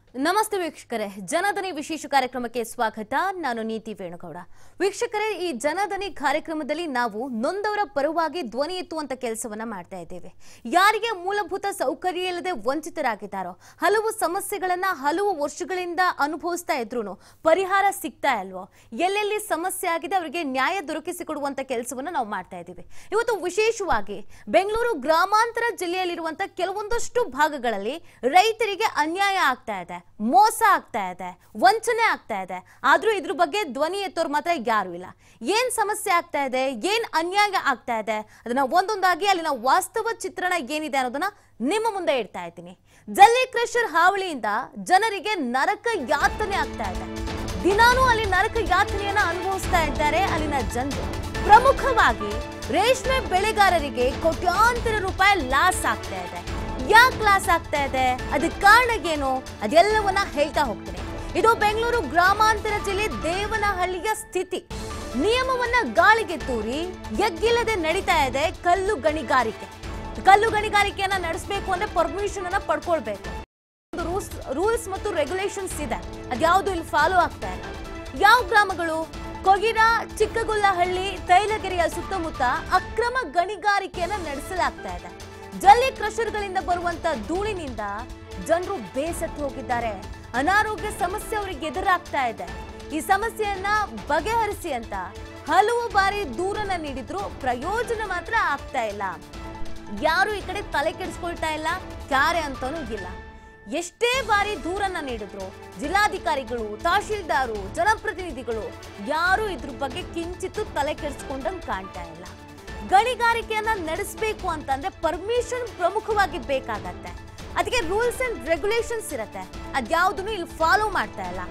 ನಮಸ್ತೆ ವೀಕ್ಷಕರೇ ಜನಧನಿ ವಿಶೇಷ ಕಾರ್ಯಕ್ರಮಕ್ಕೆ ಸ್ವಾಗತ ನಾನು ನೀತಿ ವೇಣುಗೌಡ ವೀಕ್ಷಕರೇ ಈ ಜನಧನಿ ಕಾರ್ಯಕ್ರಮದಲ್ಲಿ ನಾವು ನೊಂದವರ ಪರವಾಗಿ ಧ್ವನಿ ಎತ್ತುವಂತ ಕೆಲಸವನ್ನ ಮಾಡ್ತಾ ಇದ್ದೇವೆ ಯಾರಿಗೆ ಮೂಲಭೂತ ಸೌಕರ್ಯ ಇಲ್ಲದೆ ವಂಚಿತರಾಗಿದ್ದಾರೋ ಹಲವು ಸಮಸ್ಯೆಗಳನ್ನ ಹಲವು ವರ್ಷಗಳಿಂದ ಅನುಭವಿಸ್ತಾ ಇದ್ರು ಪರಿಹಾರ ಸಿಗ್ತಾ ಇಲ್ವೋ ಎಲ್ಲೆಲ್ಲಿ ಸಮಸ್ಯೆ ಆಗಿದೆ ಅವರಿಗೆ ನ್ಯಾಯ ದೊರಕಿಸಿಕೊಡುವಂತ ಕೆಲಸವನ್ನ ನಾವು ಮಾಡ್ತಾ ಇದ್ದೀವಿ ಇವತ್ತು ವಿಶೇಷವಾಗಿ ಬೆಂಗಳೂರು ಗ್ರಾಮಾಂತರ ಜಿಲ್ಲೆಯಲ್ಲಿರುವಂತ ಕೆಲವೊಂದಷ್ಟು ಭಾಗಗಳಲ್ಲಿ ರೈತರಿಗೆ ಅನ್ಯಾಯ ಆಗ್ತಾ ಇದೆ ಮೋಸ ಆಗ್ತಾ ಇದೆ ವಂಚನೆ ಆಗ್ತಾ ಇದೆ ಆದ್ರೂ ಇದ್ರ ಬಗ್ಗೆ ಧ್ವನಿ ಎತ್ತೋರು ಮಾತ್ರ ಯಾರು ಇಲ್ಲ ಏನ್ ಸಮಸ್ಯೆ ಆಗ್ತಾ ಇದೆ ಏನ್ ಅನ್ಯಾಯ ಆಗ್ತಾ ಇದೆ ಅದನ್ನ ಒಂದೊಂದಾಗಿ ಅಲ್ಲಿನ ವಾಸ್ತವ ಚಿತ್ರಣ ಏನಿದೆ ಅನ್ನೋದನ್ನ ನಿಮ್ಮ ಮುಂದೆ ಇಡ್ತಾ ಇದ್ದೀನಿ ಜಲ್ಲಿ ಕ್ರಷರ್ ಹಾವಳಿಯಿಂದ ಜನರಿಗೆ ನರಕ ಯಾತನೆ ಆಗ್ತಾ ಇದೆ ದಿನಾನೂ ಅಲ್ಲಿ ನರಕ ಯಾತನೆಯನ್ನ ಅನುಭವಿಸ್ತಾ ಇದ್ದಾರೆ ಅಲ್ಲಿನ ಜನರು ಪ್ರಮುಖವಾಗಿ ರೇಷ್ಮೆ ಬೆಳೆಗಾರರಿಗೆ ಕೋಟ್ಯಾಂತರ ರೂಪಾಯಿ ಲಾಸ್ ಆಗ್ತಾ ಇದೆ ಯಾಕೆ ಲಾಸ್ ಆಗ್ತಾ ಇದೆ ಅದಕ್ಕೆ ಕಾರಣ ಏನು ಅದೆಲ್ಲವನ್ನ ಹೇಳ್ತಾ ಹೋಗ್ತೀನಿ ಇದು ಬೆಂಗಳೂರು ಗ್ರಾಮಾಂತರ ಜಿಲ್ಲೆ ದೇವನಹಳ್ಳಿಯ ಸ್ಥಿತಿ ನಿಯಮವನ್ನ ಗಾಳಿಗೆ ತೂರಿ ಎಗ್ಗಿಲ್ಲದೆ ನಡೀತಾ ಇದೆ ಕಲ್ಲು ಗಣಿಗಾರಿಕೆ ಕಲ್ಲು ಗಣಿಗಾರಿಕೆಯನ್ನ ನಡೆಸಬೇಕು ಅಂದ್ರೆ ಪರ್ಮಿಷನ್ ಅನ್ನ ಪಡ್ಕೊಳ್ಬೇಕು ಒಂದು ರೂಲ್ಸ್ ರೂಲ್ಸ್ ಮತ್ತು ರೆಗ್ಯುಲೇಷನ್ಸ್ ಇದೆ ಅದ್ಯಾವುದು ಇಲ್ಲಿ ಫಾಲೋ ಆಗ್ತಾ ಇಲ್ಲ ಯಾವ ಗ್ರಾಮಗಳು ಕೊಗಿರ ಚಿಕ್ಕಗೊಲ್ಲಹಳ್ಳಿ ತೈಲಗೆರೆಯ ಸುತ್ತಮುತ್ತ ಅಕ್ರಮ ಗಣಿಗಾರಿಕೆಯನ್ನ ನಡೆಸಲಾಗ್ತಾ ಇದೆ ಜಲ್ಲಿ ಕ್ರಷರ್ಗಳಿಂದ ಬರುವಂತ ಧೂಳಿನಿಂದ ಜನರು ಬೇಸತ್ತು ಹೋಗಿದ್ದಾರೆ ಅನಾರೋಗ್ಯ ಸಮಸ್ಯೆ ಅವರಿಗೆ ಎದುರಾಗ್ತಾ ಇದೆ ಈ ಸಮಸ್ಯೆಯನ್ನ ಬಗೆಹರಿಸಿ ಅಂತ ಹಲವು ಬಾರಿ ದೂರನ್ನ ನೀಡಿದ್ರು ಪ್ರಯೋಜನ ಮಾತ್ರ ಆಗ್ತಾ ಇಲ್ಲ ಯಾರು ಈ ಕಡೆ ತಲೆ ಕೆಡಿಸ್ಕೊಳ್ತಾ ಇಲ್ಲ ಕ್ಯಾರೆ ಅಂತಾನೂ ಇಲ್ಲ ಎಷ್ಟೇ ಬಾರಿ ದೂರನ್ನ ನೀಡಿದ್ರು ಜಿಲ್ಲಾಧಿಕಾರಿಗಳು ತಹಶೀಲ್ದಾರು ಜನಪ್ರತಿನಿಧಿಗಳು ಯಾರು ಇದ್ರ ಬಗ್ಗೆ ಕಿಂಚಿತ್ತು ತಲೆ ಕೆಡಿಸ್ಕೊಂಡಂಗ್ ಕಾಣ್ತಾ ಇಲ್ಲ ಗಣಿಗಾರಿಕೆಯನ್ನ ನಡೆಸಬೇಕು ಅಂತಂದ್ರೆ ಪರ್ಮಿಷನ್ ಪ್ರಮುಖವಾಗಿ ಬೇಕಾಗತ್ತೆ ಅದಕ್ಕೆ ರೂಲ್ಸ್ ಅಂಡ್ ರೆಗ್ಯುಲೇಷನ್ಸ್ ಇರತ್ತೆ ಅದ್ಯಾವುದನ್ನು ಇಲ್ಲಿ ಫಾಲೋ ಮಾಡ್ತಾ ಇಲ್ಲ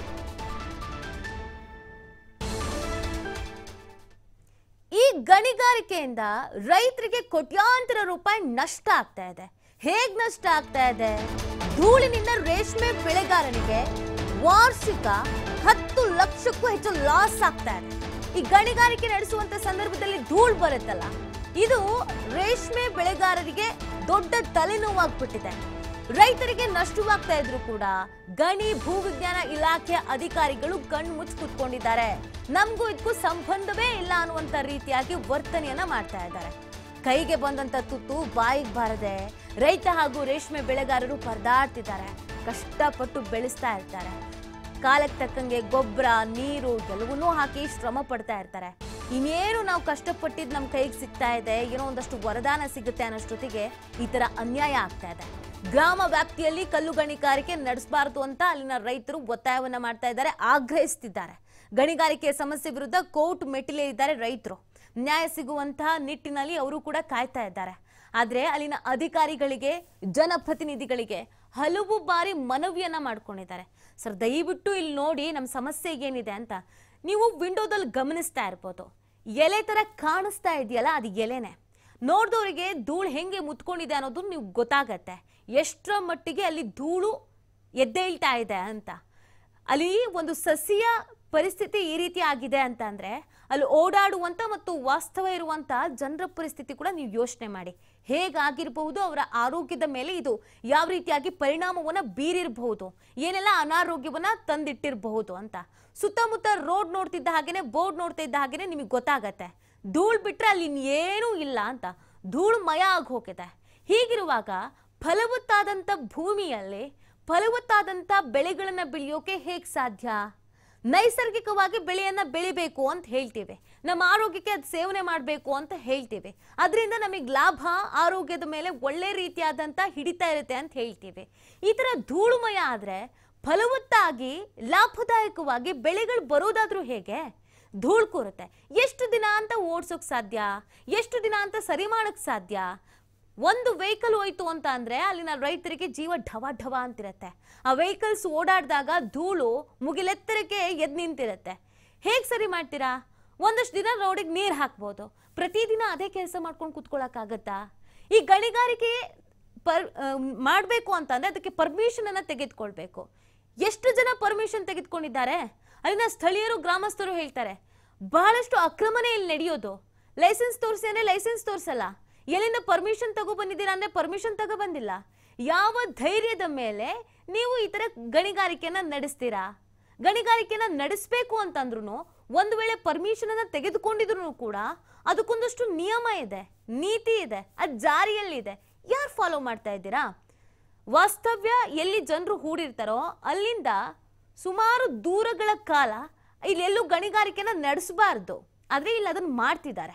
ಈ ಗಣಿಗಾರಿಕೆಯಿಂದ ರೈತರಿಗೆ ಕೋಟ್ಯಾಂತರ ರೂಪಾಯಿ ನಷ್ಟ ಆಗ್ತಾ ಇದೆ ಹೇಗ್ ನಷ್ಟ ಆಗ್ತಾ ಇದೆ ಧೂಳಿನಿಂದ ರೇಷ್ಮೆ ಬೆಳೆಗಾರನಿಗೆ ವಾರ್ಷಿಕ ಹತ್ತು ಲಕ್ಷಕ್ಕೂ ಹೆಚ್ಚು ಲಾಸ್ ಆಗ್ತಾ ಇದೆ ಈ ಗಣಿಗಾರಿಕೆ ನಡೆಸುವಂತ ಸಂದರ್ಭದಲ್ಲಿ ಧೂಳು ಬರುತ್ತಲ್ಲ ಇದು ರೇಷ್ಮೆ ಬೆಳೆಗಾರರಿಗೆ ದೊಡ್ಡ ತಲೆನೋವಾಗ್ಬಿಟ್ಟಿದೆ ರೈತರಿಗೆ ನಷ್ಟವಾಗ್ತಾ ಇದ್ರು ಕೂಡ ಗಣಿ ಭೂವಿಜ್ಞಾನ ಇಲಾಖೆ ಅಧಿಕಾರಿಗಳು ಕಣ್ಣು ಮುಚ್ಚಿ ಕುತ್ಕೊಂಡಿದ್ದಾರೆ ನಮಗೂ ಇದಕ್ಕೂ ಸಂಬಂಧವೇ ಇಲ್ಲ ಅನ್ನುವಂತ ರೀತಿಯಾಗಿ ವರ್ತನೆಯನ್ನ ಮಾಡ್ತಾ ಇದ್ದಾರೆ ಕೈಗೆ ಬಂದಂತ ತುತ್ತು ಬಾಯಿಗೆ ಬಾರದೆ ರೈತ ಹಾಗೂ ರೇಷ್ಮೆ ಬೆಳೆಗಾರರು ಪರದಾಡ್ತಿದ್ದಾರೆ ಕಷ್ಟಪಟ್ಟು ಬೆಳೆಸ್ತಾ ಇರ್ತಾರೆ ಕಾಲಕ್ಕೆ ತಕ್ಕಂಗೆ ಗೊಬ್ಬರ ನೀರು ಎಲ್ಲವನ್ನೂ ಹಾಕಿ ಶ್ರಮ ಪಡ್ತಾ ಇರ್ತಾರೆ ಇನ್ನೇನು ನಾವು ಕಷ್ಟಪಟ್ಟಿದ್ದು ನಮ್ಮ ಕೈಗೆ ಸಿಗ್ತಾ ಇದೆ ಏನೋ ಒಂದಷ್ಟು ವರದಾನ ಸಿಗುತ್ತೆ ಅನ್ನೋಷ್ಟೊತ್ತಿಗೆ ಈ ತರ ಅನ್ಯಾಯ ಆಗ್ತಾ ಇದೆ ಗ್ರಾಮ ವ್ಯಾಪ್ತಿಯಲ್ಲಿ ಕಲ್ಲು ಗಣಿಗಾರಿಕೆ ನಡೆಸಬಾರದು ಅಂತ ಅಲ್ಲಿನ ರೈತರು ಒತ್ತಾಯವನ್ನ ಮಾಡ್ತಾ ಇದ್ದಾರೆ ಆಗ್ರಹಿಸ್ತಿದ್ದಾರೆ ಗಣಿಗಾರಿಕೆ ಸಮಸ್ಯೆ ವಿರುದ್ಧ ಕೋರ್ಟ್ ಮೆಟ್ಟಿಲೇರಿದ್ದಾರೆ ರೈತರು ನ್ಯಾಯ ಸಿಗುವಂತಹ ನಿಟ್ಟಿನಲ್ಲಿ ಅವರು ಕೂಡ ಕಾಯ್ತಾ ಇದ್ದಾರೆ ಆದ್ರೆ ಅಲ್ಲಿನ ಅಧಿಕಾರಿಗಳಿಗೆ ಜನಪ್ರತಿನಿಧಿಗಳಿಗೆ ಹಲವು ಬಾರಿ ಮನವಿಯನ್ನ ಮಾಡ್ಕೊಂಡಿದ್ದಾರೆ ಸರ್ ದಯವಿಟ್ಟು ಇಲ್ಲಿ ನೋಡಿ ನಮ್ಮ ಸಮಸ್ಯೆ ಏನಿದೆ ಅಂತ ನೀವು ವಿಂಡೋದಲ್ಲಿ ಗಮನಿಸ್ತಾ ಇರ್ಬೋದು ಎಲೆ ತರ ಕಾಣಿಸ್ತಾ ಇದೆಯಲ್ಲ ಅದು ಎಲೆನೆ ನೋಡ್ದವರಿಗೆ ಧೂಳು ಹೆಂಗೆ ಮುತ್ಕೊಂಡಿದೆ ಅನ್ನೋದು ನೀವು ಗೊತ್ತಾಗತ್ತೆ ಎಷ್ಟರ ಮಟ್ಟಿಗೆ ಅಲ್ಲಿ ಧೂಳು ಎದ್ದೇಳ್ತಾ ಇದೆ ಅಂತ ಅಲ್ಲಿ ಒಂದು ಸಸ್ಯ ಪರಿಸ್ಥಿತಿ ಈ ರೀತಿ ಆಗಿದೆ ಅಂತ ಅಂದ್ರೆ ಅಲ್ಲಿ ಓಡಾಡುವಂತ ಮತ್ತು ವಾಸ್ತವ ಇರುವಂತ ಜನರ ಪರಿಸ್ಥಿತಿ ಕೂಡ ನೀವು ಯೋಚನೆ ಮಾಡಿ ಹೇಗಾಗಿರಬಹುದು ಅವರ ಆರೋಗ್ಯದ ಮೇಲೆ ಇದು ಯಾವ ರೀತಿಯಾಗಿ ಪರಿಣಾಮವನ್ನ ಬೀರಿರಬಹುದು ಏನೆಲ್ಲ ಅನಾರೋಗ್ಯವನ್ನ ತಂದಿಟ್ಟಿರಬಹುದು ಅಂತ ಸುತ್ತಮುತ್ತ ರೋಡ್ ನೋಡ್ತಿದ್ದ ಹಾಗೇನೆ ಬೋರ್ಡ್ ನೋಡ್ತಾ ಇದ್ದ ಹಾಗೇನೆ ನಿಮಗೆ ಗೊತ್ತಾಗತ್ತೆ ಧೂಳು ಬಿಟ್ರೆ ಅಲ್ಲಿ ಇನ್ನೇನೂ ಇಲ್ಲ ಅಂತ ಧೂಳು ಮಯ ಆಗಿ ಹೋಗಿದೆ ಹೀಗಿರುವಾಗ ಫಲವತ್ತಾದಂಥ ಭೂಮಿಯಲ್ಲಿ ಫಲವತ್ತಾದಂಥ ಬೆಳೆಗಳನ್ನ ಬೆಳೆಯೋಕೆ ಹೇಗೆ ಸಾಧ್ಯ ನೈಸರ್ಗಿಕವಾಗಿ ಬೆಳೆಯನ್ನ ಬೆಳಿಬೇಕು ಅಂತ ಹೇಳ್ತೀವಿ ನಮ್ಮ ಆರೋಗ್ಯಕ್ಕೆ ಅದು ಸೇವನೆ ಮಾಡಬೇಕು ಅಂತ ಹೇಳ್ತೀವಿ ಅದರಿಂದ ನಮಗೆ ಲಾಭ ಆರೋಗ್ಯದ ಮೇಲೆ ಒಳ್ಳೆ ರೀತಿಯಾದಂಥ ಹಿಡಿತಾ ಇರುತ್ತೆ ಅಂತ ಹೇಳ್ತೀವಿ ಈ ಥರ ಧೂಳುಮಯ ಆದರೆ ಫಲವತ್ತಾಗಿ ಲಾಭದಾಯಕವಾಗಿ ಬೆಳೆಗಳು ಬರೋದಾದ್ರೂ ಹೇಗೆ ಧೂಳು ಕೂರುತ್ತೆ ಎಷ್ಟು ದಿನ ಅಂತ ಓಡ್ಸೋಕ್ ಸಾಧ್ಯ ಎಷ್ಟು ದಿನ ಅಂತ ಸರಿ ಮಾಡಕ್ ಸಾಧ್ಯ ಒಂದು ವೆಹಿಕಲ್ ಹೋಯ್ತು ಅಂತ ಅಂದ್ರೆ ಅಲ್ಲಿನ ರೈತರಿಗೆ ಜೀವ ಢವ ಢವ ಅಂತಿರತ್ತೆ ಆ ವೆಹಿಕಲ್ಸ್ ಓಡಾಡಿದಾಗ ಧೂಳು ಮುಗಿಲೆತ್ತರಕ್ಕೆ ಎದ್ ನಿಂತಿರತ್ತೆ ಹೇಗ್ ಸರಿ ಮಾಡ್ತೀರಾ ಒಂದಷ್ಟು ದಿನ ರೋಡಿಗೆ ನೀರು ಹಾಕ್ಬೋದು ಪ್ರತಿದಿನ ಅದೇ ಕೆಲಸ ಮಾಡ್ಕೊಂಡು ಕುತ್ಕೊಳ್ಳೋಕ್ಕಾಗತ್ತಾ ಈ ಗಣಿಗಾರಿಕೆ ಪರ್ ಮಾಡಬೇಕು ಅಂತಂದ್ರೆ ಅದಕ್ಕೆ ಪರ್ಮಿಷನ್ ಅನ್ನ ತೆಗೆದುಕೊಳ್ಬೇಕು ಎಷ್ಟು ಜನ ಪರ್ಮಿಷನ್ ತೆಗೆದುಕೊಂಡಿದ್ದಾರೆ ಅಲ್ಲಿನ ಸ್ಥಳೀಯರು ಗ್ರಾಮಸ್ಥರು ಹೇಳ್ತಾರೆ ಬಹಳಷ್ಟು ಅಕ್ರಮನೇ ಇಲ್ಲಿ ನಡೆಯೋದು ಲೈಸೆನ್ಸ್ ತೋರಿಸಿ ಅಂದ್ರೆ ಲೈಸೆನ್ಸ್ ತೋರಿಸಲ್ಲ ಎಲ್ಲಿಂದ ಪರ್ಮಿಷನ್ ತಗೋ ಬಂದಿದ್ದೀರಾ ಅಂದ್ರೆ ಪರ್ಮಿಷನ್ ತಗೋ ಬಂದಿಲ್ಲ ಯಾವ ಧೈರ್ಯದ ಮೇಲೆ ನೀವು ಈ ತರ ಗಣಿಗಾರಿಕೆನ ನಡೆಸ್ತೀರಾ ಗಣಿಗಾರಿಕೆನ ನಡೆಸಬೇಕು ಅಂತಂದ್ರು ಒಂದು ವೇಳೆ ಪರ್ಮಿಷನ್ ಅನ್ನ ತೆಗೆದುಕೊಂಡಿದ್ರು ಕೂಡ ಅದಕ್ಕೊಂದಷ್ಟು ನಿಯಮ ಇದೆ ನೀತಿ ಇದೆ ಅದು ಜಾರಿಯಲ್ಲಿದೆ ಯಾರು ಫಾಲೋ ಮಾಡ್ತಾ ಇದ್ದೀರಾ ವಾಸ್ತವ್ಯ ಎಲ್ಲಿ ಜನರು ಹೂಡಿರ್ತಾರೋ ಅಲ್ಲಿಂದ ಸುಮಾರು ದೂರಗಳ ಕಾಲ ಇಲ್ಲೆಲ್ಲೂ ಗಣಿಗಾರಿಕೆನ ನಡೆಸಬಾರ್ದು ಆದ್ರೆ ಇಲ್ಲಿ ಅದನ್ನ ಮಾಡ್ತಿದ್ದಾರೆ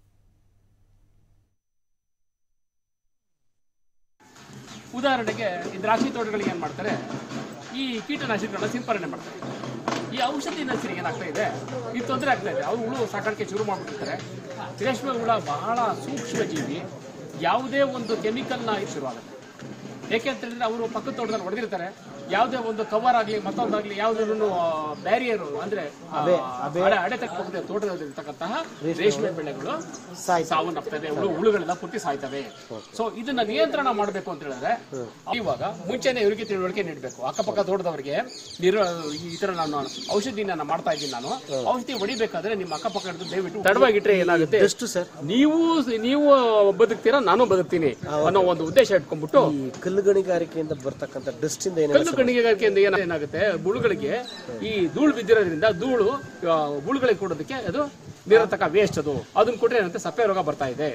ಉದಾಹರಣೆಗೆ ಈ ದ್ರಾಕ್ಷಿ ತೋಟಗಳಿಗೆ ಏನು ಮಾಡ್ತಾರೆ ಈ ಕೀಟನಾಶಕಗಳನ್ನ ಸಿಂಪರಣೆ ಮಾಡ್ತಾರೆ ಈ ಔಷಧಿ ನರ್ಸರಿಗೆ ಏನಾಗ್ತಾ ಇದೆ ಈ ತೊಂದರೆ ಆಗ್ತಾ ಇದೆ ಅವ್ರು ಹುಳು ಸಾಕಾಣಿಕೆ ಶುರು ಮಾಡ್ಬಿಟ್ಟಿರ್ತಾರೆ ರೇಷ್ಮೆ ಹುಳ ಬಹಳ ಸೂಕ್ಷ್ಮ ಜೀವಿ ಯಾವುದೇ ಒಂದು ಕೆಮಿಕಲ್ನ ಶುರುವಾಗುತ್ತೆ ಏಕೆ ಅಂತ ಹೇಳಿದ್ರೆ ಅವರು ಪಕ್ಕದ ತೋಟದಲ್ಲಿ ಹೊಡೆದಿರ್ತಾರೆ ಯಾವುದೇ ಒಂದು ಕವರ್ ಆಗಲಿ ಮತ್ತೊಂದಾಗಲಿ ಯಾವುದನ್ನು ಬ್ಯಾರಿಯರ್ ಅಂದ್ರೆ ಆ, ಅಡೆ ಅಡೆತಕ್ಕ ಪಕ್ಕದ ತೋಟದಲ್ಲಿರ್ತಕ್ಕಂತಹ ರೇಷ್ಮೆ ಬೆಳೆಗಳು ಸಾವನ್ನಪ್ತದೆ ಹುಳು ಹುಳುಗಳೆಲ್ಲ ಪುಟ್ಟಿ ಸಾಯ್ತವೆ ಸೊ ಇದನ್ನ ನಿಯಂತ್ರಣ ಮಾಡಬೇಕು ಅಂತ ಹೇಳಿದ್ರೆ ಇವಾಗ ಮುಂಚೆನೆ ಇವರಿಗೆ ತಿಳುವಳಿಕೆ ನೀಡಬೇಕು ಅಕ್ಕಪಕ್ಕ ತೋಟದವರಿಗೆ ನಿರ್ ಈ ತರ ನಾನು ಔಷಧಿನ ನಾನು ಮಾಡ್ತಾ ಇದ್ದೀನಿ ನಾನು ಔಷಧಿ ಹೊಡಿಬೇಕಾದ್ರೆ ನಿಮ್ಮ ಅಕ್ಕಪಕ್ಕ ಹಿಡಿದು ದಯವಿಟ್ಟು ತಡವಾಗಿಟ್ರೆ ಏನಾಗುತ್ತೆ ಎಷ್ಟು ಸರ್ ನೀವು ನೀವು ಬದುಕ್ತೀರಾ ನಾನು ಬದುಕ್ತೀನಿ ಅನ್ನೋ ಒಂದು ಉದ್ದೇಶ ಇಟ್ಕೊಂಡ್ಬಿಟ್ಟು ಈ ಕಲ್ಲು ಗಣಿಗಾರಿಕೆಯಿಂದ ಬರ್ತಕ್ಕಂಥ ಡಸ್ಟ್ ಇಂದ ಏನೆಲ್ಲ ಕಲ್ಲು ಗಣಿಗಾರಿಕೆಯಿಂದ ಏನ- ಏನಾಗುತ್ತೆ ಹುಳುಗಳಿಗೆ ಈ ಧೂಳು ಬಿದ್ದಿರೋದ್ರಿಂದ ಧೂಳು ಆ, ಹುಳುಗಳಿಗೆ ಕೊಡೋದಕ್ಕೆ ಅದು ನಿರತಕ ವೇಸ್ಟ್ ಅದು ಅದನ್ನ ಕೊಟ್ರೆ ಏನಂತೆ ಸಪ್ಪೆ ರೋಗ ಬರ್ತಾ ಇದೆ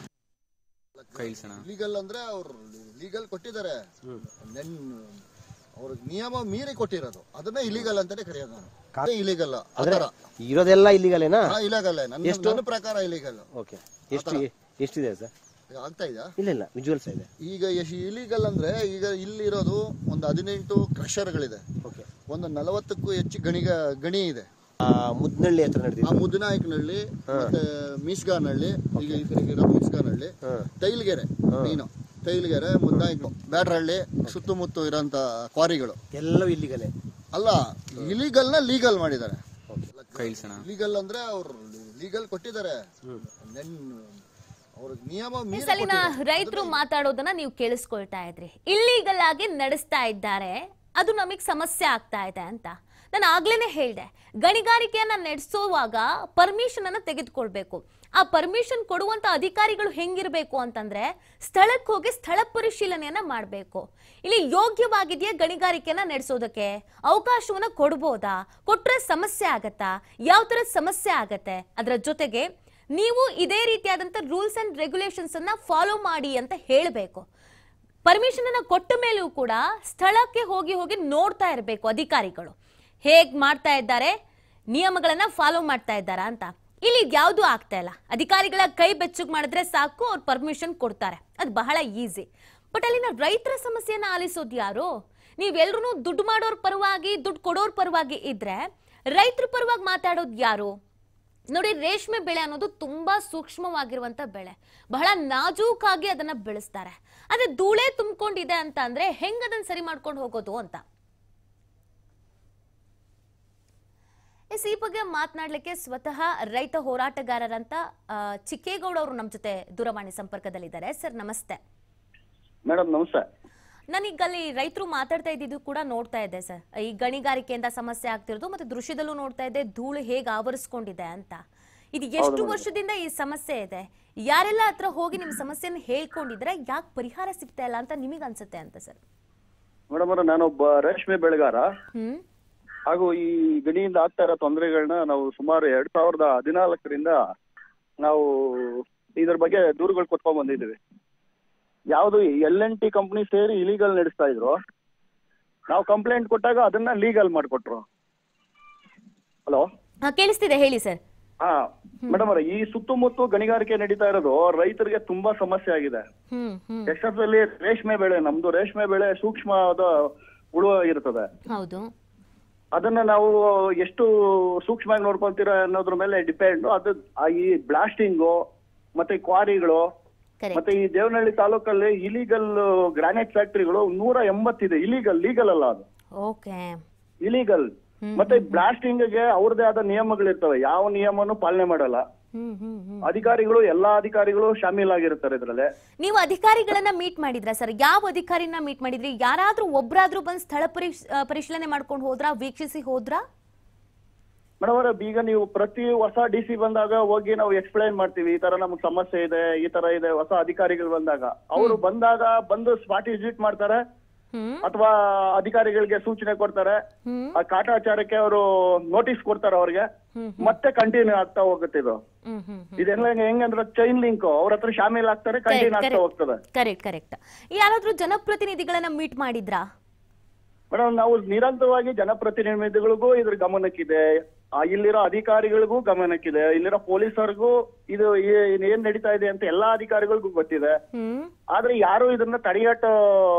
ಲೀಗಲ್ ಅಂದ್ರೆ ಅವ್ರು ಲೀಗಲ್ ಕೊಟ್ಟಿದ್ದಾರೆ ನೆನ್ ಅವ್ರ ನಿಯಮ ಮೀರಿ ಕೊಟ್ಟಿರೋದು ಅದನ್ನೇ ಇಲಿಗಲ್ ಅಂತಾನೆ ಕರೆಯೋದು ನಾನು ಇಲಿಗಲ್ ಅದರ ಇರೋದೆಲ್ಲ ಇಲ್ಲಿಗಲೇನಾ ಇಲಿಗಲ್ ನನ್ನ ನನ್ನ ಪ್ರಕಾರ ಇಲಿಗಲ್ ಓಕೆ ಎಷ್ಟು ಎಷ್ಟಿದೆ ಸರ್ ಆಗ್ತಾ ಇದೆಯಾ ಇಲ್ಲ ಇಲ್ಲ ವಿಜುವಲ್ಸ್ ಇದೆ ಈಗ ಎಷ್ಟು ಇಲಿಗಲ್ ಅಂದ್ರೆ ಈಗ ಇಲ್ಲಿರೋದು ಒಂದು ಹದಿನೆಂಟು ಕ್ರಷರ್ಗಳಿದೆ ಓಕೆ ಒಂದು ನಲವತ್ತಕ್ಕೂ ಹೆಚ್ಚು ಗಣಿಗ ಗಣಿ ಇದೆ ಮುದ್ನಳ್ಳಿ ಹತ್ರ ಆ ನಡೆದಿದೆ ಮುದ್ದನಾಯಕನಹಳ್ಳಿ ಮತ್ತೆ ಮೀಸ್ಗಾನಹಳ್ಳಿ ಈಗ ಈ ಕಡೆಗೆ ಇರೋದು ಮೀಸ್ಗಾನಹಳ್ಳಿ ತೈಲ್ಗೆರೆ ಮೀನು ತೈಲ್ಗೆರೆ ಮುದ್ದಾಯ್ಕ ಬ್ಯಾಡ್ರಹಳ್ಳಿ ಸುತ್ತಮುತ್ತ ಇರೋಂಥ ಕ್ವಾರಿಗಳು ಎಲ್ಲವೂ ಇಲ್ಲಿಗಲೇ ಅಲ್ಲ ಇಲಿಗಲ್ನ ಲೀಗಲ್ ಮಾಡಿದ್ದಾರೆ ಲೀಗಲ್ ಅಂದ್ರೆ ಅವ್ರು ಲೀಗಲ್ ಕೊಟ್ಟಿದ್ದಾರೆ ನೆನ್ ಅವ್ರ ನಿಯಮ ಮೀರಿ ಸಲಿನ ರೈತರು ಮಾತಾಡೋದನ್ನ ನೀವು ಕೇಳಿಸ್ಕೊಳ್ತಾ ಇದ್ರಿ ಇಲ್ಲೀಗಲ್ ಆಗಿ ನಡೆಸ್ತಾ ಇದ್ದಾರೆ ಅದು ನಮಗೆ ಸಮಸ್ಯೆ ಆಗ್ತಾ ಇದೆ ಅಂತ ನಾನು ಆಗ್ಲೇನೆ ಹೇಳ್ದೆ ಗಣಿಗಾರಿಕೆಯನ್ನ ನಡೆಸುವಾಗ ಪರ್ಮಿಷನ್ ಅನ್ನ ತೆಗೆದುಕೊಳ್ಬೇಕು ಆ ಪರ್ಮಿಷನ್ ಕೊಡುವಂತ ಅಧಿಕಾರಿಗಳು ಹೆಂಗಿರ್ಬೇಕು ಅಂತಂದ್ರೆ ಸ್ಥಳಕ್ಕೆ ಹೋಗಿ ಸ್ಥಳ ಪರಿಶೀಲನೆಯನ್ನ ಮಾಡಬೇಕು ಇಲ್ಲಿ ಯೋಗ್ಯವಾಗಿದೆಯಾ ಗಣಿಗಾರಿಕೆಯನ್ನ ನಡೆಸೋದಕ್ಕೆ ಅವಕಾಶವನ್ನ ಕೊಡ್ಬೋದಾ ಕೊಟ್ರೆ ಸಮಸ್ಯೆ ಆಗತ್ತಾ ಯಾವ ತರದ ಸಮಸ್ಯೆ ಆಗತ್ತೆ ಅದರ ಜೊತೆಗೆ ನೀವು ಇದೇ ರೀತಿಯಾದಂಥ ರೂಲ್ಸ್ ಅಂಡ್ ರೆಗ್ಯುಲೇಷನ್ಸ್ ಅನ್ನ ಫಾಲೋ ಮಾಡಿ ಅಂತ ಹೇಳಬೇಕು ಪರ್ಮಿಷನ್ ಅನ್ನ ಕೊಟ್ಟ ಮೇಲೂ ಕೂಡ ಸ್ಥಳಕ್ಕೆ ಹೋಗಿ ಹೋಗಿ ನೋಡ್ತಾ ಇರಬೇಕು ಅಧಿಕಾರಿಗಳು ಹೇಗ್ ಮಾಡ್ತಾ ಇದ್ದಾರೆ ನಿಯಮಗಳನ್ನ ಫಾಲೋ ಮಾಡ್ತಾ ಇದ್ದಾರಾ ಅಂತ ಇಲ್ಲಿ ಯಾವುದು ಆಗ್ತಾ ಇಲ್ಲ ಅಧಿಕಾರಿಗಳ ಕೈ ಬೆಚ್ಚಗ್ ಮಾಡಿದ್ರೆ ಸಾಕು ಅವ್ರು ಪರ್ಮಿಷನ್ ಕೊಡ್ತಾರೆ ಅದು ಬಹಳ ಈಸಿ ಬಟ್ ಅಲ್ಲಿನ ರೈತರ ಸಮಸ್ಯೆಯನ್ನ ಆಲಿಸೋದು ಯಾರು ನೀವೆಲ್ರೂ ದುಡ್ಡು ಮಾಡೋರ್ ಪರವಾಗಿ ದುಡ್ಡು ಕೊಡೋರ್ ಪರವಾಗಿ ಇದ್ರೆ ರೈತರ ಪರವಾಗಿ ಮಾತಾಡೋದು ಯಾರು ನೋಡಿ ರೇಷ್ಮೆ ಬೆಳೆ ಅನ್ನೋದು ತುಂಬಾ ಸೂಕ್ಷ್ಮವಾಗಿರುವಂತ ಬೆಳೆ ಬಹಳ ನಾಜೂಕಾಗಿ ಅದನ್ನ ಬೆಳೆಸ್ತಾರೆ ಆದ್ರೆ ಧೂಳೆ ತುಂಬಿಕೊಂಡಿದೆ ಅಂತ ಅಂದ್ರೆ ಹೆಂಗ್ ಅದನ್ನ ಸರಿ ಮಾಡ್ಕೊಂಡು ಹೋಗೋದು ಅಂತ ಎಸ್ ಈ ಬಗ್ಗೆ ಮಾತನಾಡ್ಲಿಕ್ಕೆ ಸ್ವತಃ ರೈತ ಹೋರಾಟಗಾರರಂತ ಆ, ಚಿಕ್ಕೇಗೌಡ ಅವರು ನಮ್ಮ ಜೊತೆ ದೂರವಾಣಿ ಸಂಪರ್ಕದಲ್ಲಿದ್ದಾರೆ ಸರ್ ನಮಸ್ತೆ ಮೇಡಮ್ ನಮಸ್ತೆ ನಾನೀಗ ಅಲ್ಲಿ ರೈತರು ಮಾತಾಡ್ತಾ ಇದ್ದಿದ್ದು ಕೂಡ ನೋಡ್ತಾ ಇದ್ದೆ ಸರ್ ಈ ಗಣಿಗಾರಿಕೆಯಿಂದ ಸಮಸ್ಯೆ ಆಗ್ತಿರೋದು ಮತ್ತೆ ದೃಶ್ಯದಲ್ಲೂ ನೋಡ್ತಾ ಇದ್ದೆ ಧೂಳು ಹೇಗೆ ಆವರಿಸ್ಕೊಂಡಿದೆ ಅಂತ ಇದು ಎಷ್ಟು ವರ್ಷದಿಂದ ಈ ಸಮಸ್ಯೆ ಇದೆ ಯಾರೆಲ್ಲ ಹತ್ರ ಹೋಗಿ ನಿಮ್ಮ ಸಮಸ್ಯೆನ ಹೇಳ್ಕೊಂಡಿದ್ರೆ ಯಾಕೆ ಪರಿಹಾರ ಸಿಗ್ತಾ ಇಲ್ಲ ಅಂತ ನಿಮಗೆ ಅನ್ಸುತ್ತೆ ಅಂತ ಸರ್ ಮೇಡಮ್ ಅವ್ರೆ ನಾನೊಬ್ಬ ರೇಷ್ಮೆ ಬೆಳೆಗಾರ ಹ್ಮ್ ಹಾಗೂ ಈ ಗಣಿಯಿಂದ ಆಗ್ತಾ ಇರೋ ತೊಂದರೆಗಳನ್ನ ನಾವು ಸುಮಾರು ಎರಡ್ ಸಾವಿರದ ಹದಿನಾಲ್ಕರಿಂದ ನಾವು ಇದ್ರ ಬಗ್ಗೆ ದೂರುಗಳು ಕೊಟ್ಕೊಂಡ್ ಬಂದಿದ್ದೀವಿ ಯಾವುದು ಎಲ್ ಎನ್ ಟಿ ಕಂಪ್ನಿ ಸೇರಿ ಇಲಿಗಲ್ ನಡೆಸ್ತಾ ಇದ್ರು ನಾವು ಕಂಪ್ಲೇಂಟ್ ಕೊಟ್ಟಾಗ ಅದನ್ನ ಲೀಗಲ್ ಮಾಡಿಕೊಟ್ರು ಹಲೋ ಹಾ ಕೇಳಿಸ್ತಿದೆ ಹೇಳಿ ಸರ್ ಹಾ ಮೇಡಮ್ ಅವ್ರೆ ಈ ಸುತ್ತಮುತ್ತ ಗಣಿಗಾರಿಕೆ ನಡೀತಾ ಇರೋದು ರೈತರಿಗೆ ತುಂಬಾ ಸಮಸ್ಯೆ ಆಗಿದೆ ಹ್ಮ್ ಹ್ಮ್ ಎಷ್ಟೊತ್ತಲ್ಲಿ ರೇಷ್ಮೆ ಬೆಳೆ ನಮ್ದು ರೇಷ್ಮೆ ಬೆಳೆ ಸೂಕ್ಷ್ಮವಾದ ಹುಳು ಇರ್ತದೆ ಹೌದು ಅದನ್ನ ನಾವು ಎಷ್ಟು ಸೂಕ್ಷ್ಮವಾಗಿ ನೋಡ್ಕೊಂತೀರ ಅನ್ನೋದ್ರ ಮೇಲೆ ಡಿಪೆಂಡ್ ಅದು ಆ ಈ ಬ್ಲಾಸ್ಟಿಂಗು ಮತ್ತೆ ಕ್ವಾರಿಗಳು ಕರೆಕ್ಟ್ ಮತ್ತೆ ಈ ದೇವನಹಳ್ಳಿ ತಾಲೂಕಲ್ಲಿ ಇಲಿಗಲ್ ಗ್ರಾನೈಟ್ ಫ್ಯಾಕ್ಟರಿಗಳು ನೂರ ಎಂಬತ್ತಿದೆ ಇಲಿಗಲ್ ಲೀಗಲ್ ಅಲ್ಲ ಅದು ಓಕೆ ಇಲಿಗಲ್ ಮತ್ತೆ ಬ್ಲಾಸ್ಟಿಂಗ್ ಗೆ ಅವ್ರದೇ ಆದ ನಿಯಮಗಳಿರ್ತವೆ ಯಾವ ನಿಯಮನು ಪಾಲನೆ ಮಾಡಲ್ಲ ಹ್ಮ್ ಹ್ಮ್ ಹ್ಮ್ ಅಧಿಕಾರಿಗಳು ಎಲ್ಲಾ ಅಧಿಕಾರಿಗಳು ಶಾಮೀಲಾಗಿರ್ತಾರೆ ಇದ್ರಲ್ಲಿ ನೀವು ಅಧಿಕಾರಿಗಳನ್ನ ಮೀಟ್ ಮಾಡಿದ್ರ ಸರ್ ಯಾವ ಅಧಿಕಾರಿನ ಮೀಟ್ ಮಾಡಿದ್ರಿ ಯಾರಾದ್ರೂ ಒಬ್ರಾದ್ರೂ ಬಂದ್ ಸ್ಥಳ ಪರಿಶ್ ಆ, ಪರಿಶೀಲನೆ ಮಾಡ್ಕೊಂಡು ಹೋದ್ರಾ ವೀಕ್ಷಿಸಿ ಹೋದ್ರಾ ಮೇಡಮ್ ಅವರೇ ಈಗ ನೀವು ಪ್ರತಿ ಹೊಸ ಡಿ ಸಿ ಬಂದಾಗ ಹೋಗಿ ನಾವು ಎಕ್ಸ್ಪ್ಲೈನ್ ಮಾಡ್ತೀವಿ ಈ ತರ ನಮ್ಗೆ ಸಮಸ್ಯೆ ಇದೆ ಈ ತರ ಇದೆ ಹೊಸ ಅಧಿಕಾರಿಗಳು ಬಂದಾಗ ಅವರು ಬಂದಾಗ ಬಂದು ಸ್ಪಾಟ್ ವಿಸಿಟ್ ಮಾಡ್ತಾರೆ ಹ್ಮ್ ಅಥವಾ ಅಧಿಕಾರಿಗಳಿಗೆ ಸೂಚನೆ ಕೊಡ್ತಾರೆ ಹ್ಮ್ ಆ ಕಾಟಾಚಾರಕ್ಕೆ ಅವರು ನೋಟಿಸ್ ಕೊಡ್ತಾರೆ ಅವ್ರಿಗೆ ಹ್ಮ್ ಮತ್ತೆ ಕಂಟಿನ್ಯೂ ಆಗ್ತಾ ಹೋಗುತ್ತೆ ಇದು ಹ್ಮ್ ಹ್ಮ್ ಇದೆಲ್ಲ ಹೆಂಗಂದ್ರೆ ಚೈನ್ ಲಿಂಕ್ ಅವ್ರ ಹತ್ರ ಶಾಮೀಲ್ ಆಗ್ತಾರೆ ಕಂಟಿನ್ಯೂ ಆಗ್ತಾ ಹೋಗ್ತದೆ ಕರೆಕ್ಟ್ ಕರೆಕ್ಟ್ ಯಾರಾದ್ರೂ ಜನಪ್ರತಿನಿಧಿಗಳನ್ನ ಮೀಟ್ ಮಾಡಿದ್ರಾ ಮೇಡಮ್ ನಾವು ನಿರಂತರವಾಗಿ ಜನಪ್ರತಿನಿಧಿಗಳಿಗೂ ಇದ್ರ ಗಮನಕ್ಕಿದೆ ಆ, ಇಲ್ಲಿರೋ ಅಧಿಕಾರಿಗಳಿಗೂ ಗಮನಕ್ಕಿದೆ ಇಲ್ಲಿರೋ ಪೊಲೀಸರಿಗೂ ಇದು ಏ- ಏನ್ ನಡೀತಾ ಇದೆ ಅಂತ ಎಲ್ಲಾ ಅಧಿಕಾರಿಗಳಿಗೂ ಗೊತ್ತಿದೆ ಹ್ಮ್ ಆದ್ರೆ ಯಾರು ಇದನ್ನ ತಡೆಗಟ್ಟೋ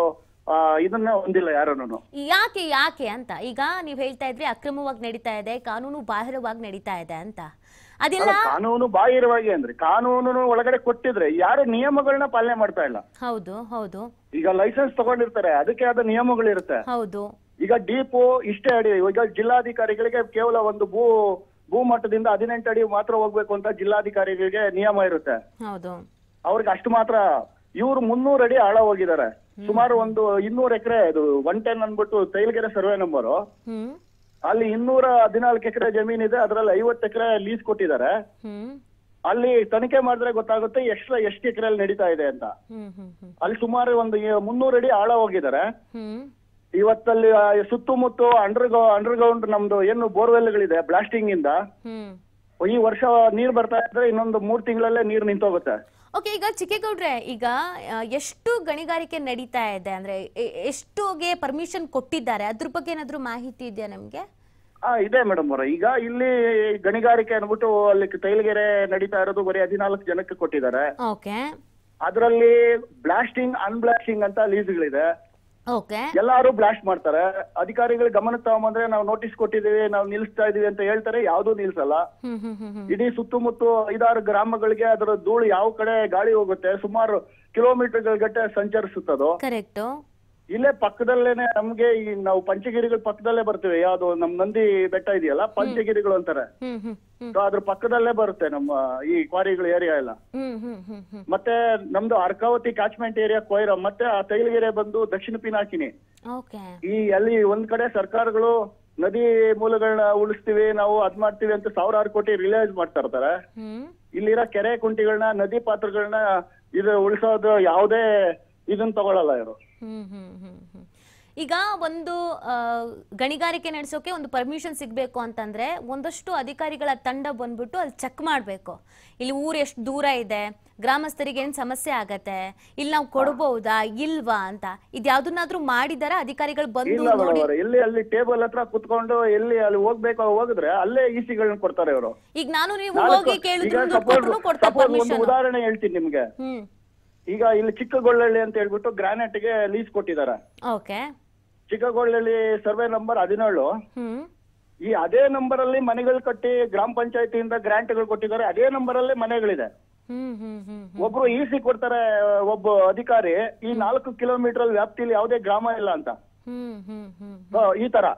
ಆ, ಇದನ್ನ ಹೊಂದಿಲ್ಲ ಯಾರನ್ನು ಯಾಕೆ ಯಾಕೆ ಅಂತ ಈಗ ನೀವ್ ಹೇಳ್ತಾ ಇದ್ರಿ ಅಕ್ರಮವಾಗಿ ನಡೀತಾ ಇದೆ ಕಾನೂನು ಬಾಹಿರವಾಗಿ ನಡೀತಾ ಇದೆ ಅಂತ ಅದೆಲ್ಲ ಕಾನೂನು ಬಾಹಿರವಾಗಿ ಅಂದ್ರೆ ಕಾನೂನು ಒಳಗಡೆ ಕೊಟ್ಟಿದ್ರೆ ಯಾರು ನಿಯಮಗಳನ್ನ ಪಾಲನೆ ಮಾಡ್ತಾ ಇಲ್ಲ ಹೌದು ಹೌದು ಈಗ ಲೈಸೆನ್ಸ್ ತಗೊಂಡಿರ್ತಾರೆ ಅದಕ್ಕೆ ಆದ ನಿಯಮಗಳಿರುತ್ತೆ ಹೌದು ಈಗ ಡಿಪೋ ಇಷ್ಟೇ ಅಡಿ ಈಗ ಜಿಲ್ಲಾಧಿಕಾರಿಗಳಿಗೆ ಕೇವಲ ಒಂದು ಭೂ ಭೂಮಟ್ಟದಿಂದ ಹದಿನೆಂಟು ಅಡಿ ಮಾತ್ರ ಹೋಗ್ಬೇಕು ಅಂತ ಜಿಲ್ಲಾಧಿಕಾರಿಗಳಿಗೆ ನಿಯಮ ಇರುತ್ತೆ ಹೌದು ಅವ್ರಿಗೆ ಅಷ್ಟು ಮಾತ್ರ ಇವ್ರು ಮುನ್ನೂರು ಅಡಿ ಆಳ ಹೋಗಿದ್ದಾರೆ ಸುಮಾರು ಒಂದು ಇನ್ನೂರು ಎಕರೆ ಇದು ಒನ್ ಟೆನ್ ಅನ್ಬಿಟ್ಟು ತೈಲಗೆರೆ ಸರ್ವೆ ನಂಬರು ಹ್ಮ್ ಅಲ್ಲಿ ಇನ್ನೂರ ಹದಿನಾಲ್ಕು ಎಕರೆ ಜಮೀನ್ ಇದೆ ಅದ್ರಲ್ಲಿ ಐವತ್ತು ಎಕರೆ ಲೀಸ್ ಕೊಟ್ಟಿದ್ದಾರೆ ಹ್ಮ್ ಅಲ್ಲಿ ತನಿಖೆ ಮಾಡಿದ್ರೆ ಗೊತ್ತಾಗುತ್ತೆ ಎಷ್ಟು ಎಷ್ಟು ಎಕರೆಯಲ್ಲಿ ನಡೀತಾ ಇದೆ ಅಂತ ಹ್ಮ್ ಹ್ಮ್ ಹ್ಮ್ ಅಲ್ಲಿ ಸುಮಾರು ಒಂದು ಮುನ್ನೂರು ಅಡಿ ಆಳ ಹೋಗಿದ್ದಾರೆ ಹ್ಮ್ ಇವತ್ತಲ್ಲಿ ಆ ಸುತ್ತಮುತ್ತ ಅಂಡರ್ ಅಂಡರ್ಗ್ರೌಂಡ್ ನಮ್ದು ಏನು ಬೋರ್ವೆಲ್ಗಳಿದೆ ಬ್ಲಾಸ್ಟಿಂಗ್ ಇಂದ ಹ್ಮ್ ಈ ವರ್ಷ ನೀರ್ ಬರ್ತಾ ಇದ್ರೆ ಇನ್ನೊಂದು ಮೂರ್ ತಿಂಗಳಲ್ಲೇ ನೀರ್ ನಿಂತೋಗುತ್ತೆ ಓಕೆ ಈಗ ಚಿಕ್ಕೇಗೌಡ್ರೆ ಈಗ ಆ, ಎಷ್ಟು ಗಣಿಗಾರಿಕೆ ನಡೀತಾ ಇದೆ ಅಂದ್ರೆ ಎ- ಎಷ್ಟುಗೆ ಪರ್ಮಿಷನ್ ಕೊಟ್ಟಿದ್ದಾರೆ ಅದ್ರ ಬಗ್ಗೆ ಏನಾದ್ರು ಮಾಹಿತಿ ಇದೆಯಾ ನಮ್ಗೆ ಆ ಇದೆ ಮೇಡಮ್ ಅವರ ಈಗ ಇಲ್ಲಿ ಗಣಿಗಾರಿಕೆ ಅನ್ಬಿಟ್ಟು ಅಲ್ಲಿ ತೈಲಗೆರೆ ನಡೀತಾ ಇರೋದು ಬರೀ ಹದಿನಾಲ್ಕು ಜನಕ್ಕೆ ಕೊಟ್ಟಿದ್ದಾರೆ ಓಕೆ ಅದರಲ್ಲಿ ಬ್ಲಾಸ್ಟಿಂಗ್ ಅನ್ಬ್ಲಾಸ್ಟಿಂಗ್ ಅಂತ ಲೀಸ್ಗಳಿದೆ ಓಕೆ ಎಲ್ಲಾರು ಬ್ಲಾಸ್ಟ್ ಮಾಡ್ತಾರೆ ಅಧಿಕಾರಿಗಳು ಗಮನಕ್ಕೆ ತಗೊಂಬಂದ್ರೆ ನಾವು ನೋಟಿಸ್ ಕೊಟ್ಟಿದೀವಿ ನಾವು ನಿಲ್ಲಿಸ್ತಾ ಇದೀವಿ ಅಂತ ಹೇಳ್ತಾರೆ ಯಾವ್ದು ನಿಲ್ಸಲ್ಲ ಹ್ಮ್ ಹ್ಮ್ ಹ್ಮ್ ಹ್ಮ್ ಇಡೀ ಸುತ್ತಮುತ್ತ ಐದಾರು ಗ್ರಾಮಗಳಿಗೆ ಅದರ ಧೂಳು ಯಾವ ಕಡೆ ಗಾಳಿ ಹೋಗುತ್ತೆ ಸುಮಾರು ಕಿಲೋಮೀಟರ್ ಗಟ್ಟೆ ಸಂಚರಿಸುತ್ತದು ಕರೆಕ್ಟು ಇಲ್ಲೇ ಪಕ್ಕದಲ್ಲೇನೆ ನಮ್ಗೆ ಈ ನಾವು ಪಂಚಗಿರಿಗಳ ಪಕ್ಕದಲ್ಲೇ ಬರ್ತೀವಿ ಯಾವ್ದು ನಮ್ ನಂದಿ ಬೆಟ್ಟ ಇದೆಯಲ್ಲ ಪಂಚಗಿರಿಗಳು ಅಂತಾರೆ ಹ್ಮ್ ಹ್ಮ್ ಹ್ಮ್ ಸೊ ಅದ್ರ ಪಕ್ಕದಲ್ಲೇ ಬರುತ್ತೆ ನಮ್ಮ ಈ ಕ್ವಾರಿಗಳ ಏರಿಯಾ ಎಲ್ಲ ಹ್ಮ್ ಹ್ಮ್ ಹ್ಮ್ ಹ್ಮ್ ಮತ್ತೆ ನಮ್ದು ಅರ್ಕಾವತಿ ಕಾಚ್ಮೆಂಟ್ ಏರಿಯಾ ಕೊಯ್ರ ಮತ್ತೆ ಆ ತೈಲಗೆರೆ ಬಂದು ದಕ್ಷಿಣ ಪಿನಾಕಿನಿ ಓಕೆ ಈ ಅಲ್ಲಿ ಒಂದ್ ಕಡೆ ಸರ್ಕಾರಗಳು ನದಿ ಮೂಲಗಳನ್ನ ಉಳಿಸ್ತೀವಿ ನಾವು ಅದ್ ಮಾಡ್ತೀವಿ ಅಂತ ಸಾವಿರಾರು ಕೋಟಿ ರಿಲೈಸ್ ಮಾಡ್ತಾ ಇರ್ತಾರೆ ಹ್ಮ್ ಇಲ್ಲಿರೋ ಕೆರೆ ಕುಂಟಿಗಳನ್ನ ನದಿ ಪಾತ್ರಗಳನ್ನ ಇದು ಉಳಿಸೋದು ಯಾವುದೇ ಇದನ್ನ ತಗೊಳಲ್ಲ ಇವರು ಹ್ಮ್ ಹ್ಮ್ ಹ್ಮ್ ಹ್ಮ್ ಈಗ ಒಂದು ಆ, ಗಣಿಗಾರಿಕೆ ನಡೆಸೋಕೆ ಒಂದು ಪರ್ಮಿಷನ್ ಸಿಗಬೇಕು ಅಂತಂದ್ರೆ ಒಂದಷ್ಟು ಅಧಿಕಾರಿಗಳ ತಂಡ ಬಂದ್ಬಿಟ್ಟು ಅಲ್ಲಿ ಚೆಕ್ ಮಾಡಬೇಕು ಇಲ್ಲಿ ಊರು ಎಷ್ಟು ದೂರ ಇದೆ ಗ್ರಾಮಸ್ಥರಿಗೆ ಏನು ಸಮಸ್ಯೆ ಆಗತ್ತೆ ಇಲ್ಲಿ ನಾವು ಕೊಡ್ಬಹುದಾ ಇಲ್ವಾ ಅಂತ ಇದ್ಯಾವ್ದನ್ನಾದ್ರೂ ಮಾಡಿದಾರ ಅಧಿಕಾರಿಗಳು ಬಂದು ಇಲ್ಲ ಮೇಡಮ್ ನೋಡಿ ಅವ್ರೆ ಎಲ್ಲಿ ಅಲ್ಲಿ ಟೇಬಲ್ ಹತ್ರ ಕುತ್ಕೊಂಡು ಎಲ್ಲಿ ಅಲ್ಲಿ ಹೋಗ್ಬೇಕು ಹೋಗಿದ್ರೆ ಅಲ್ಲೇ ಈಸಿಗಳನ್ನ ಕೊಡ್ತಾರೆ ಇವರು ಈಗ ನಾನು ನೀವು ಹೋಗಿ ಕೇಳಿದ್ರು ಈಗ ದುಡ್ಡು ಸಪೋಸ್ ಕೊಟ್ರು ಕೊಡ್ತಾರೆ ಸಪೋಸ್ ಒಂದು ಪರ್ಮಿಷನ್ ಉದಾಹರಣೆ ಹೇಳ್ತೀನಿ ನಿಮ್ಗೆ ಹ್ಮ್ ಈಗ ಇಲ್ಲಿ ಚಿಕ್ಕಗೊಳ್ಳಳ್ಳಿ ಅಂತ ಹೇಳ್ಬಿಟ್ಟು ಗ್ರಾನೈಟ್ ಗೆ ಲೀಸ್ ಕೊಟ್ಟಿದ್ದಾರೆ ಓಕೆ ಚಿಕ್ಕಗೊಳ್ಳಳ್ಳಿ ಸರ್ವೆ ನಂಬರ್ ಹದಿನೇಳು ಹ್ಮ್ ಈ ಅದೇ ನಂಬರ್ ಅಲ್ಲಿ ಮನೆಗಳು ಕಟ್ಟಿ ಗ್ರಾಮ ಪಂಚಾಯತಿಯಿಂದ ಗ್ರಾಂಟ್ಗಳು ಕೊಟ್ಟಿದ್ದಾರೆ ಅದೇ ನಂಬರ್ ಅಲ್ಲೇ ಮನೆಗಳಿದೆ ಹ್ಮ್ ಹ್ಮ್ ಹ್ಮ್ ಹ್ಮ್ ಒಬ್ರು ಈಸಿ ಕೊಡ್ತಾರೆ ಒಬ್ಬ ಅಧಿಕಾರಿ ಈ ನಾಲ್ಕು ಕಿಲೋಮೀಟರ್ ಅಲ್ಲಿ ವ್ಯಾಪ್ತಿಯಲ್ಲಿ ಯಾವುದೇ ಗ್ರಾಮ ಇಲ್ಲ ಅಂತ ಹ್ಮ್ ಹ್ಮ್ ಹ್ಮ್ So, ಈ ತರ